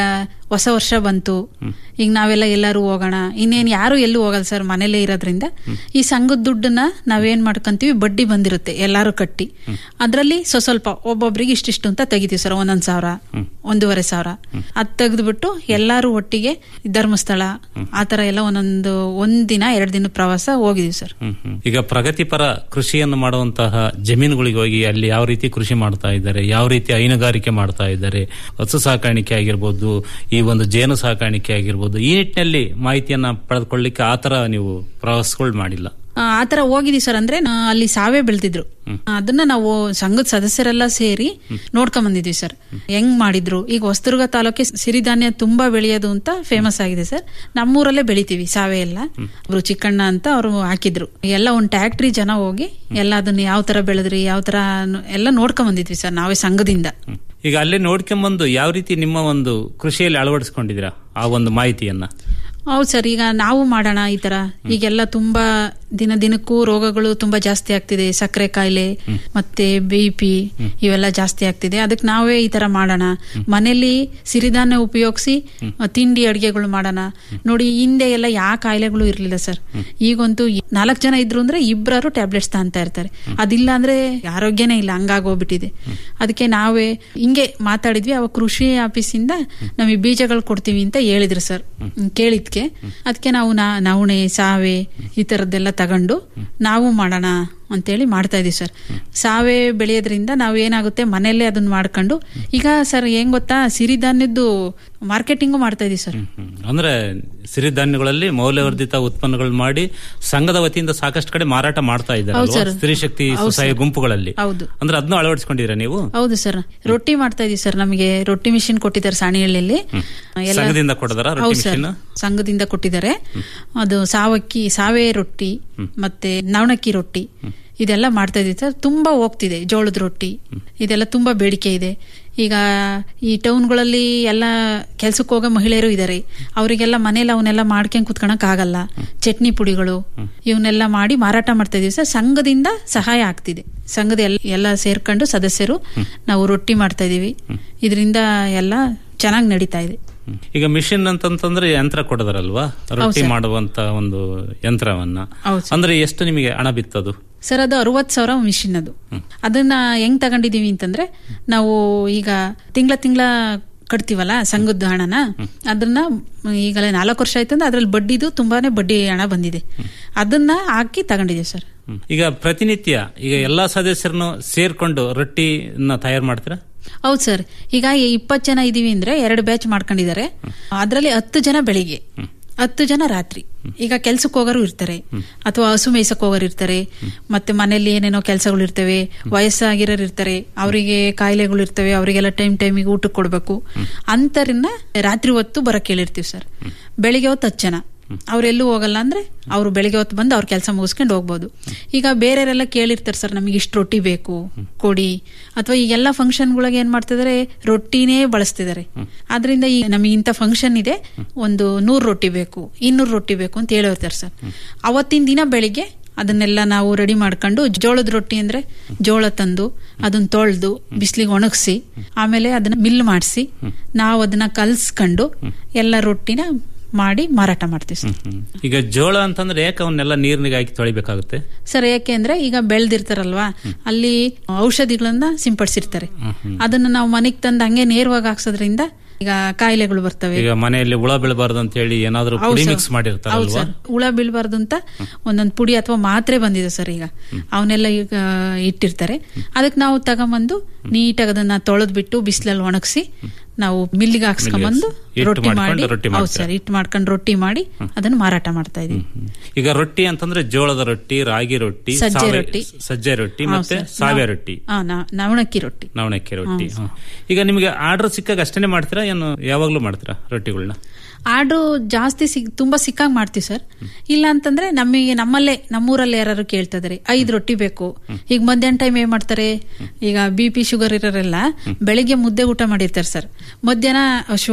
ಹೊಸ ವರ್ಷ ಬಂತು ಈಗ ನಾವೆಲ್ಲ ಎಲ್ಲರೂ ಹೋಗೋಣ ಇನ್ನೇನ್ ಯಾರು ಎಲ್ಲೂ ಹೋಗಲ್ಲ ಸರ್ ಮನೇಲೇ ಇರೋದ್ರಿಂದ ಈ ಸಂಘದ ದುಡ್ಡನ್ನ ನಾವೇನ್ ಮಾಡ್ಕೊಂತೀವಿ ಬಡ್ಡಿ ಬಂದಿರುತ್ತೆ ಎಲ್ಲಾರು ಕಟ್ಟಿ ಅದ್ರಲ್ಲಿ ಸ್ವ ಸ್ವಲ್ಪ ಒಬ್ಬೊಬ್ರಿಗೆ ಇಷ್ಟಿಷ್ಟು ಅಂತ ತೆಗಿತೀವಿ ಸರ್ ಒಂದೊಂದ್ ಸಾವಿರ ಒಂದೂವರೆ ಸಾವಿರ ಅದ್ ತೆಗೆದ್ಬಿಟ್ಟು ಎಲ್ಲಾರು ಒಟ್ಟಿಗೆ ಧರ್ಮಸ್ಥಳ ಆತರ ಎಲ್ಲ ಒಂದೊಂದು ಒಂದ್ ದಿನ ಎರಡ್ ದಿನ ಪ್ರವಾಸ ಹೋಗಿದೀವಿ ಸರ್ ಹ್ಮ್, ಹ್ಮ್. ಈಗ ಪ್ರಗತಿಪರ ಕೃಷಿಯನ್ನು ಮಾಡುವಂತಹ ಜಮೀನುಗಳಿಗೆ ಹೋಗಿ ಅಲ್ಲಿ ಯಾವ ರೀತಿ ಕೃಷಿ ಮಾಡ್ತಾ ಇದ್ದಾರೆ ಯಾವ ರೀತಿ ಹೈನುಗಾರಿಕೆ ಮಾಡ್ತಾ ಇದ್ದಾರೆ ಹಸು ಸಾಕಾಣಿಕೆ ಆಗಿರ್ಬೋದು ಈ ಒಂದು ಜೇನು ಸಾಕಾಣಿಕೆ ಆಗಿರ್ಬೋದು ಈ ನಿಟ್ಟಿನಲ್ಲಿ ಮಾಹಿತಿಯನ್ನ ಪಡೆದುಕೊಳ್ಳಿಕ್ಕೆ ಆತರ ನೀವು ಪ್ರವಾಸಗಳು ಮಾಡಿಲ್ಲ ಆ ಆ ತರ ಹೋಗಿದೀವಿ ಸರ್ ಅಂದ್ರೆ ನಾ- ಅಲ್ಲಿ ಸಾವೇ ಬೆಳ್ತಿದ್ರು ಅದನ್ನ ನಾವು ಸಂಘದ ಸದಸ್ಯರೆಲ್ಲ ಸೇರಿ ನೋಡ್ಕೊಂಡ್ ಬಂದಿದ್ವಿ ಸರ್ ಹೆಂಗ್ ಮಾಡಿದ್ರು ಈಗ ಹೊಸದುರ್ಗ ತಾಲೂಕೆ ಸಿರಿಧಾನ್ಯ ತುಂಬಾ ಬೆಳೆಯೋದು ಅಂತ ಫೇಮಸ್ ಆಗಿದೆ ಸರ್ ನಮ್ಮೂರಲ್ಲೇ ಬೆಳಿತೀವಿ ಸಾವೆ ಎಲ್ಲ ಒಬ್ರು ಚಿಕ್ಕಣ್ಣ ಅಂತ ಅವರು ಹಾಕಿದ್ರು ಎಲ್ಲ ಒಂದ್ ಟ್ಯಾಕ್ಟ್ರಿ ಜನ ಹೋಗಿ ಎಲ್ಲ ಅದನ್ನ ಯಾವ ತರ ಬೆಳೆದ್ರಿ ಯಾವ ತರ ಅನ್ನು- ಎಲ್ಲ ನೋಡ್ಕೊಂಡ್ ಬಂದಿದ್ವಿ ಸರ್ ನಾವೇ ಸಂಘದಿಂದ ಈಗ ಅಲ್ಲೇ ನೋಡ್ಕೊಂಬಂದು ಯಾವ ರೀತಿ ನಿಮ್ಮ ಒಂದು ಕೃಷಿಯಲ್ಲಿ ಅಳವಡಿಸ್ಕೊಂಡಿದ್ದೀರಾ ಆ ಒಂದು ಮಾಹಿತಿಯನ್ನ ಹೌದು ಸರ್ ಈಗ ನಾವು ಮಾಡೋಣ ಈ ತರ ಈಗೆಲ್ಲ ತುಂಬಾ ದಿನ ದಿನಕ್ಕೂ ರೋಗಗಳು ತುಂಬಾ ಜಾಸ್ತಿ ಆಗ್ತಿದೆ ಸಕ್ಕರೆ ಕಾಯಿಲೆ ಮತ್ತೆ ಬಿ ಪಿ ಇವೆಲ್ಲ ಜಾಸ್ತಿ ಆಗ್ತಿದೆ ಅದಕ್ಕೆ ನಾವೇ ಈ ತರ ಮಾಡೋಣ ಮನೆಯಲ್ಲಿ ಸಿರಿಧಾನ್ಯ ಉಪಯೋಗಿಸಿ ತಿಂಡಿ ಅಡಿಗೆಗಳು ಮಾಡೋಣ ನೋಡಿ ಹಿಂದೆ ಎಲ್ಲ ಯಾವ ಕಾಯಿಲೆಗಳು ಇರ್ಲಿಲ್ಲ ಸರ್ ಈಗಂತೂ ನಾಲ್ಕು ಜನ ಇದ್ರು ಅಂದ್ರೆ ಇಬ್ಬರು ಟ್ಯಾಬ್ಲೆಟ್ಸ್ ತಗೊಂತಾ ಇರ್ತಾರೆ ಅದಿಲ್ಲ ಅಂದ್ರೆ ಆರೋಗ್ಯನೇ ಇಲ್ಲ ಹಂಗಾಗೋಗ್ಬಿಟ್ಟಿದೆ ಅದಕ್ಕೆ ನಾವೇ ಹಿಂಗೆ ಮಾತಾಡಿದ್ವಿ ಅವಾಗ ಕೃಷಿ ಆಫೀಸಿಂದ ನಮಗೆ ಬೀಜಗಳು ಕೊಡ್ತೀವಿ ಅಂತ ಹೇಳಿದ್ರು ಸರ್ ಕೇಳಿದ್ಕೆ ಅದಕ್ಕೆ ನಾವು ನಾ- ನವಣೆ ಸಾವೆ ಈ ತರದ್ದೆಲ್ಲ ತಗೊಂಡು ನಾವು ಮಾಡೋಣ ಅಂತೇಳಿ ಮಾಡ್ತಾ ಇದೀವಿ ಸರ್ ಸಾವೆ ಬೆಳೆಯೋದ್ರಿಂದ ನಾವು ಏನಾಗುತ್ತೆ ಮನೆಯಲ್ಲೇ ಅದನ್ನ ಮಾಡ್ಕೊಂಡು ಈಗ ಸರ್ ಏನ್ ಗೊತ್ತಾ ಸಿರಿಧಾನ್ಯದ್ದು ಮಾರ್ಕೆಟಿಂಗು ಮಾಡ್ತಾ ಇದೀವಿ ಸರ್ ಹ್ಮ್. ಅಂದ್ರೆ ಸಿರಿಧಾನ್ಯಗಳಲ್ಲಿ ಮೌಲ್ಯವರ್ಧಿತ ಉತ್ಪನ್ನಗಳು ಮಾಡಿ ಸಂಘದ ವತಿಯಿಂದ ಸಾಕಷ್ಟು ಕಡೆ ಮಾರಾಟ ಮಾಡ್ತಾ ಇದ್ದಾರೆ ಹೌದು ಸರ್. ಸ್ತ್ರೀ ಶಕ್ತಿ ಹೌದು ಸ್ವಸಹಾಯ ಸರ್. ಗುಂಪುಗಳಲ್ಲಿ ಹೌದು ಅಂದ್ರೆ ಅದನ್ನು ಅಳವಡಿಸ್ಕೊಂಡಿದ್ದೀರಾ ನೀವು ಹೌದು ಸರ್ ರೊಟ್ಟಿ ಮಾಡ್ತಾ ಇದೀವಿ ಸರ್ ನಮಗೆ ರೊಟ್ಟಿ ಮಿಷಿನ್ ಕೊಟ್ಟಿದ್ದಾರೆ ಸಾಣಿಹಳ್ಳಿಯಲ್ಲಿ ಎಲ್ಲ- ಸಂಘದಿಂದ ಕೊಡದಾರ ರೊಟ್ಟಿ ಹೌದು ಸರ್ ಮಿಷಿನ್ ಸಂಘದಿಂದ ಕೊಟ್ಟಿದ್ದಾರೆ ಅದು ಸಾವಕ್ಕಿ ಸಾವೆ ರೊಟ್ಟಿ ಮತ್ತೆ ನವಣಕ್ಕಿ ರೊಟ್ಟಿ ಇದೆಲ್ಲ ಮಾಡ್ತಾ ಇದೀವಿ ಸರ್ ತುಂಬಾ ಹೋಗ್ತಿದೆ ಜೋಳದ ರೊಟ್ಟಿ ಇದೆಲ್ಲ ತುಂಬಾ ಬೇಡಿಕೆ ಇದೆ ಈಗ ಈ ಟೌನ್ಗಳಲ್ಲಿ ಎಲ್ಲ ಕೆಲ್ಸಕ್ಕೆ ಹೋಗೋ ಮಹಿಳೆಯರು ಇದ್ದಾರೆ ಅವರಿಗೆಲ್ಲ ಮನೇಲಿ ಅವನ್ನೆಲ್ಲ ಮಾಡ್ಕೊಂಡ್ ಕುತ್ಕೊಳಕ್ ಆಗಲ್ಲ ಚಟ್ನಿ ಪುಡಿಗಳು ಇವನ್ನೆಲ್ಲ ಮಾಡಿ ಮಾರಾಟ ಮಾಡ್ತಾ ಇದೀವಿ ಸರ್ ಸಂಘದಿಂದ ಸಹಾಯ ಆಗ್ತಿದೆ ಸಂಘದ ಎಲ್ಲ ಎಲ್ಲ ಸೇರ್ಕೊಂಡು ಸದಸ್ಯರು ನಾವು ರೊಟ್ಟಿ ಮಾಡ್ತಾ ಇದೀವಿ ಇದರಿಂದ ಎಲ್ಲ ಚೆನ್ನಾಗಿ ನಡೀತಾ ಇದೆ ಈಗ ಮಿಷಿನ್ ಅಂತಂತಂದ್ರೆ ಯಂತ್ರ ಕೊಡದಾರಲ್ವಾ ರೊಟ್ಟಿ ಸರ್. ಮಾಡುವಂತ ಒಂದು ಯಂತ್ರವನ್ನ ಹೌದು ಅಂದ್ರೆ ಎಷ್ಟು ನಿಮಗೆ ಹಣ ಬಿತ್ತದು ಸರ್ ಅದು ಅರವತ್ ಸಾವಿರ ಮಿಷಿನ್ ಅದು ಅದನ್ನ ಹೆಂಗ್ ತಗೊಂಡಿದೀವಿ ಅಂತಂದ್ರೆ ನಾವು ಈಗ ತಿಂಗಳ ತಿಂಗಳ ಕಟ್ತೀವಲ್ಲ ಸಂಘದ ಹಣನ ಅದನ್ನ ಈಗಲೇ ನಾಲ್ಕು ವರ್ಷ ಆಯ್ತು ಅಂದ್ರೆ ಅದ್ರಲ್ಲಿ ಬಡ್ಡಿದು ತುಂಬಾನೇ ಬಡ್ಡಿ ಹಣ ಬಂದಿದೆ ಅದನ್ನ ಹಾಕಿ ತಗೊಂಡಿದೀವಿ ಸರ್ ಹ್ಮ್. ಈಗ ಪ್ರತಿನಿತ್ಯ ಈಗ ಎಲ್ಲಾ ಸದಸ್ಯರನ್ನು ಸೇರ್ಕೊಂಡು ರೊಟ್ಟಿನ ತಯಾರು ಮಾಡ್ತೀರಾ ಹೌದು ಸರ್ ಈಗ ಇಪ್ಪತ್ತು ಜನ ಇದೀವಿ ಅಂದ್ರೆ ಎರಡು ಬ್ಯಾಚ್ ಮಾಡ್ಕೊಂಡಿದ್ದಾರೆ ಅದರಲ್ಲಿ ಹತ್ತು ಜನ ಬೆಳಿಗ್ಗೆ ಹತ್ತು ಜನ ರಾತ್ರಿ ಈಗ ಕೆಲ್ಸಕ್ಕೆ ಹೋಗೋರು ಇರ್ತಾರೆ ಅಥವಾ ಹಸು ಮೇಯ್ಸಕ್ ಹೋಗೋರು ಇರ್ತಾರೆ ಮತ್ತೆ ಮನೇಲಿ ಏನೇನೋ ಕೆಲಸಗಳು ಇರ್ತವೆ ವಯಸ್ಸಾಗಿರೋರು ಇರ್ತಾರೆ ಅವರಿಗೆ ಕಾಯಿಲೆಗಳು ಇರ್ತವೆ ಅವರಿಗೆಲ್ಲ ಟೈಮ್ ಟೈಮಿಗೆ ಊಟಕ್ಕೆ ಕೊಡ್ಬೇಕು ಅಂತರನ್ನ ರಾತ್ರಿ ಹೊತ್ತು ಬರಕ್ ಹೇಳಿರ್ತೀವಿ ಸರ್ ಬೆಳಿಗ್ಗೆ ಹೊತ್ತು ಹತ್ತು ಜನ ಅವ್ರೆಲ್ಲೂ ಹೋಗಲ್ಲ ಅಂದ್ರೆ ಅವ್ರು ಬೆಳಿಗ್ಗೆ ಹೊತ್ತು ಬಂದು ಅವ್ರ ಕೆಲಸ ಮುಗಿಸ್ಕೊಂಡು ಹೋಗ್ಬೋದು ಈಗ ಬೇರೆಯವರೆಲ್ಲ ಕೇಳಿರ್ತಾರೆ ಸರ್ ನಮಗೆ ಇಷ್ಟು ರೊಟ್ಟಿ ಬೇಕು ಕೊಡಿ ಅಥವಾ ಈಗೆಲ್ಲ ಫಂಕ್ಷನ್ಗಳಿಗೆ ಏನ್ ಮಾಡ್ತಿದಾರೆ ರೊಟ್ಟಿನೇ ಬಳಸ್ತಿದ್ದಾರೆ ಆದ್ರಿಂದ ಈಗ ನಮಗೆ ಇಂಥ ಫಂಕ್ಷನ್ ಇದೆ ಒಂದು ನೂರು ರೊಟ್ಟಿ ಬೇಕು ಇನ್ನೂರು ರೊಟ್ಟಿ ಬೇಕು ಅಂತ ಹೇಳಿರ್ತಾರೆ ಸರ್ ಅವತ್ತಿನ ದಿನ ಬೆಳಿಗ್ಗೆ ಅದನ್ನೆಲ್ಲ ನಾವು ರೆಡಿ ಮಾಡ್ಕೊಂಡು ಜೋಳದ ರೊಟ್ಟಿ ಅಂದ್ರೆ ಜೋಳ ತಂದು ಅದನ್ನ ತೊಳೆದು ಬಿಸಿಲಿಗೆ ಒಣಗಿಸಿ ಆಮೇಲೆ ಅದನ್ನ ಮಿಲ್ ಮಾಡಿಸಿ ನಾವು ಅದನ್ನ ಕಲ್ಸ್ಕೊಂಡು ಎಲ್ಲ ರೊಟ್ಟಿನ ಮಾಡಿ ಮಾರಾಟ ಮಾಡ್ತೀವಿ ಸರ್ ಈಗ ಜೋಳ ಅಂತಂದ್ರೆ ಯಾಕೆ ಅವನ್ನೆಲ್ಲ ನೀರಿನಿಗೆ ಹಾಕಿ ತೊಳಿಬೇಕಾಗುತ್ತೆ ಸರ್ ಯಾಕೆ ಅಂದ್ರೆ ಈಗ ಬೆಳ್ದಿರ್ತಾರಲ್ವಾ ಅಲ್ಲಿ ಔಷಧಿಗಳನ್ನ ಸಿಂಪಡಿಸಿರ್ತಾರೆ ಅದನ್ನ ನಾವು ಮನೆಗ್ ತಂದು ಹಂಗೆ ನೇರವಾಗಿ ಹಾಕ್ಸೋದ್ರಿಂದ ಈಗ ಕಾಯಿಲೆಗಳು ಬರ್ತವೆ ಈಗ ಮನೆಯಲ್ಲಿ ಹುಳ ಬೀಳಬಾರ್ದು ಅಂತ ಹೇಳಿ ಏನಾದ್ರೂ ಹೌದು ಪುಡಿ ಸರ್. ಮಿಕ್ಸ್ ಹೌದು ಮಾಡಿರ್ತಾರಲ್ವಾ ಸರ್ ಹುಳ ಬೀಳ್ಬಾರ್ದು ಅಂತ ಒಂದೊಂದು ಪುಡಿ ಅಥವಾ ಮಾತ್ರೆ ಬಂದಿದೆ ಸರ್ ಈಗ ಅವನ್ನೆಲ್ಲ ಈಗ ಇಟ್ಟಿರ್ತಾರೆ ಅದಕ್ಕೆ ನಾವು ತಗೊಂಬಂದು ನೀಟಾಗಿ ಅದನ್ನ ತೊಳೆದ್ಬಿಟ್ಟು ಬಿಸಿಲಲ್ಲಿ ಒಣಗಿಸಿ ನಾವು ಮಿಲ್ಲಿಗೆ ಹಾಕ್ಸ್ಕೊಂಬಂದು ಹಿಟ್ಟು ರೊಟ್ಟಿ ಮಾಡ್ಕೊಂಡು ಮಾಡಿ ರೊಟ್ಟಿ ಹೌದು ಮಾಡ್ತೀರಾ? ಸರ್ ಹಿಟ್ಟು ಮಾಡ್ಕೊಂಡು ರೊಟ್ಟಿ ಮಾಡಿ ಅದನ್ನ ಮಾರಾಟ ಮಾಡ್ತಾ ಇದೀವಿ ಈಗ ರೊಟ್ಟಿ ಅಂತಂದ್ರೆ ಜೋಳದ ರೊಟ್ಟಿ ರಾಗಿ ರೊಟ್ಟಿ ಸಜ್ಜೆ ಸಾವೆ- ರೊಟ್ಟಿ. ಸಜ್ಜೆ ರೊಟ್ಟಿ ಹೌದು ಮತ್ತೆ ಸರ್. ಸಾವೆ ನಾವು- ರೊಟ್ಟಿ ಆ, ನಾ- ನವಣಕ್ಕಿ ರೊಟ್ಟಿ ನವಣಕ್ಕಿ ರೊಟ್ಟಿ ಹ್ಮ್. ಹ. ಈಗ ನಿಮಗೆ ಆರ್ಡರ್ ಸಿಕ್ಕಾಗ ಅಷ್ಟೇನೆ ಮಾಡ್ತೀರಾ ಏನು ಯಾವಾಗ್ಲೂ ಮಾಡ್ತೀರಾ ರೊಟ್ಟಿಗಳನ್ನ ಆರ್ಡ್ರು ಜಾಸ್ತಿ ಸಿಗ್ ತುಂಬಾ ಸಿಕ್ಕಾಗ್ ಮಾಡ್ತೀವಿ ಸರ್ ಇಲ್ಲ ಅಂತಂದ್ರೆ ನಮಗೆ ನಮ್ಮಲ್ಲೇ ನಮ್ಮೂರಲ್ಲಿ ಯಾರು ಕೇಳ್ತಾ ಇದಾರೆ ಐದ್ ರೊಟ್ಟಿ ಬೇಕು ಈಗ ಮಧ್ಯಾಹ್ನ ಟೈಮ್ ಏನ್ ಮಾಡ್ತಾರೆ ಈಗ ಬಿ ಪಿ ಶುಗರ್ ಇರೋರೆಲ್ಲ ಬೆಳಿಗ್ಗೆ ಮುದ್ದೆ ಊಟ ಮಾಡಿರ್ತಾರೆ ಸರ್ ಮಧ್ಯಾಹ್ನ ಹಶು ಆಗಿರುತ್ತೆ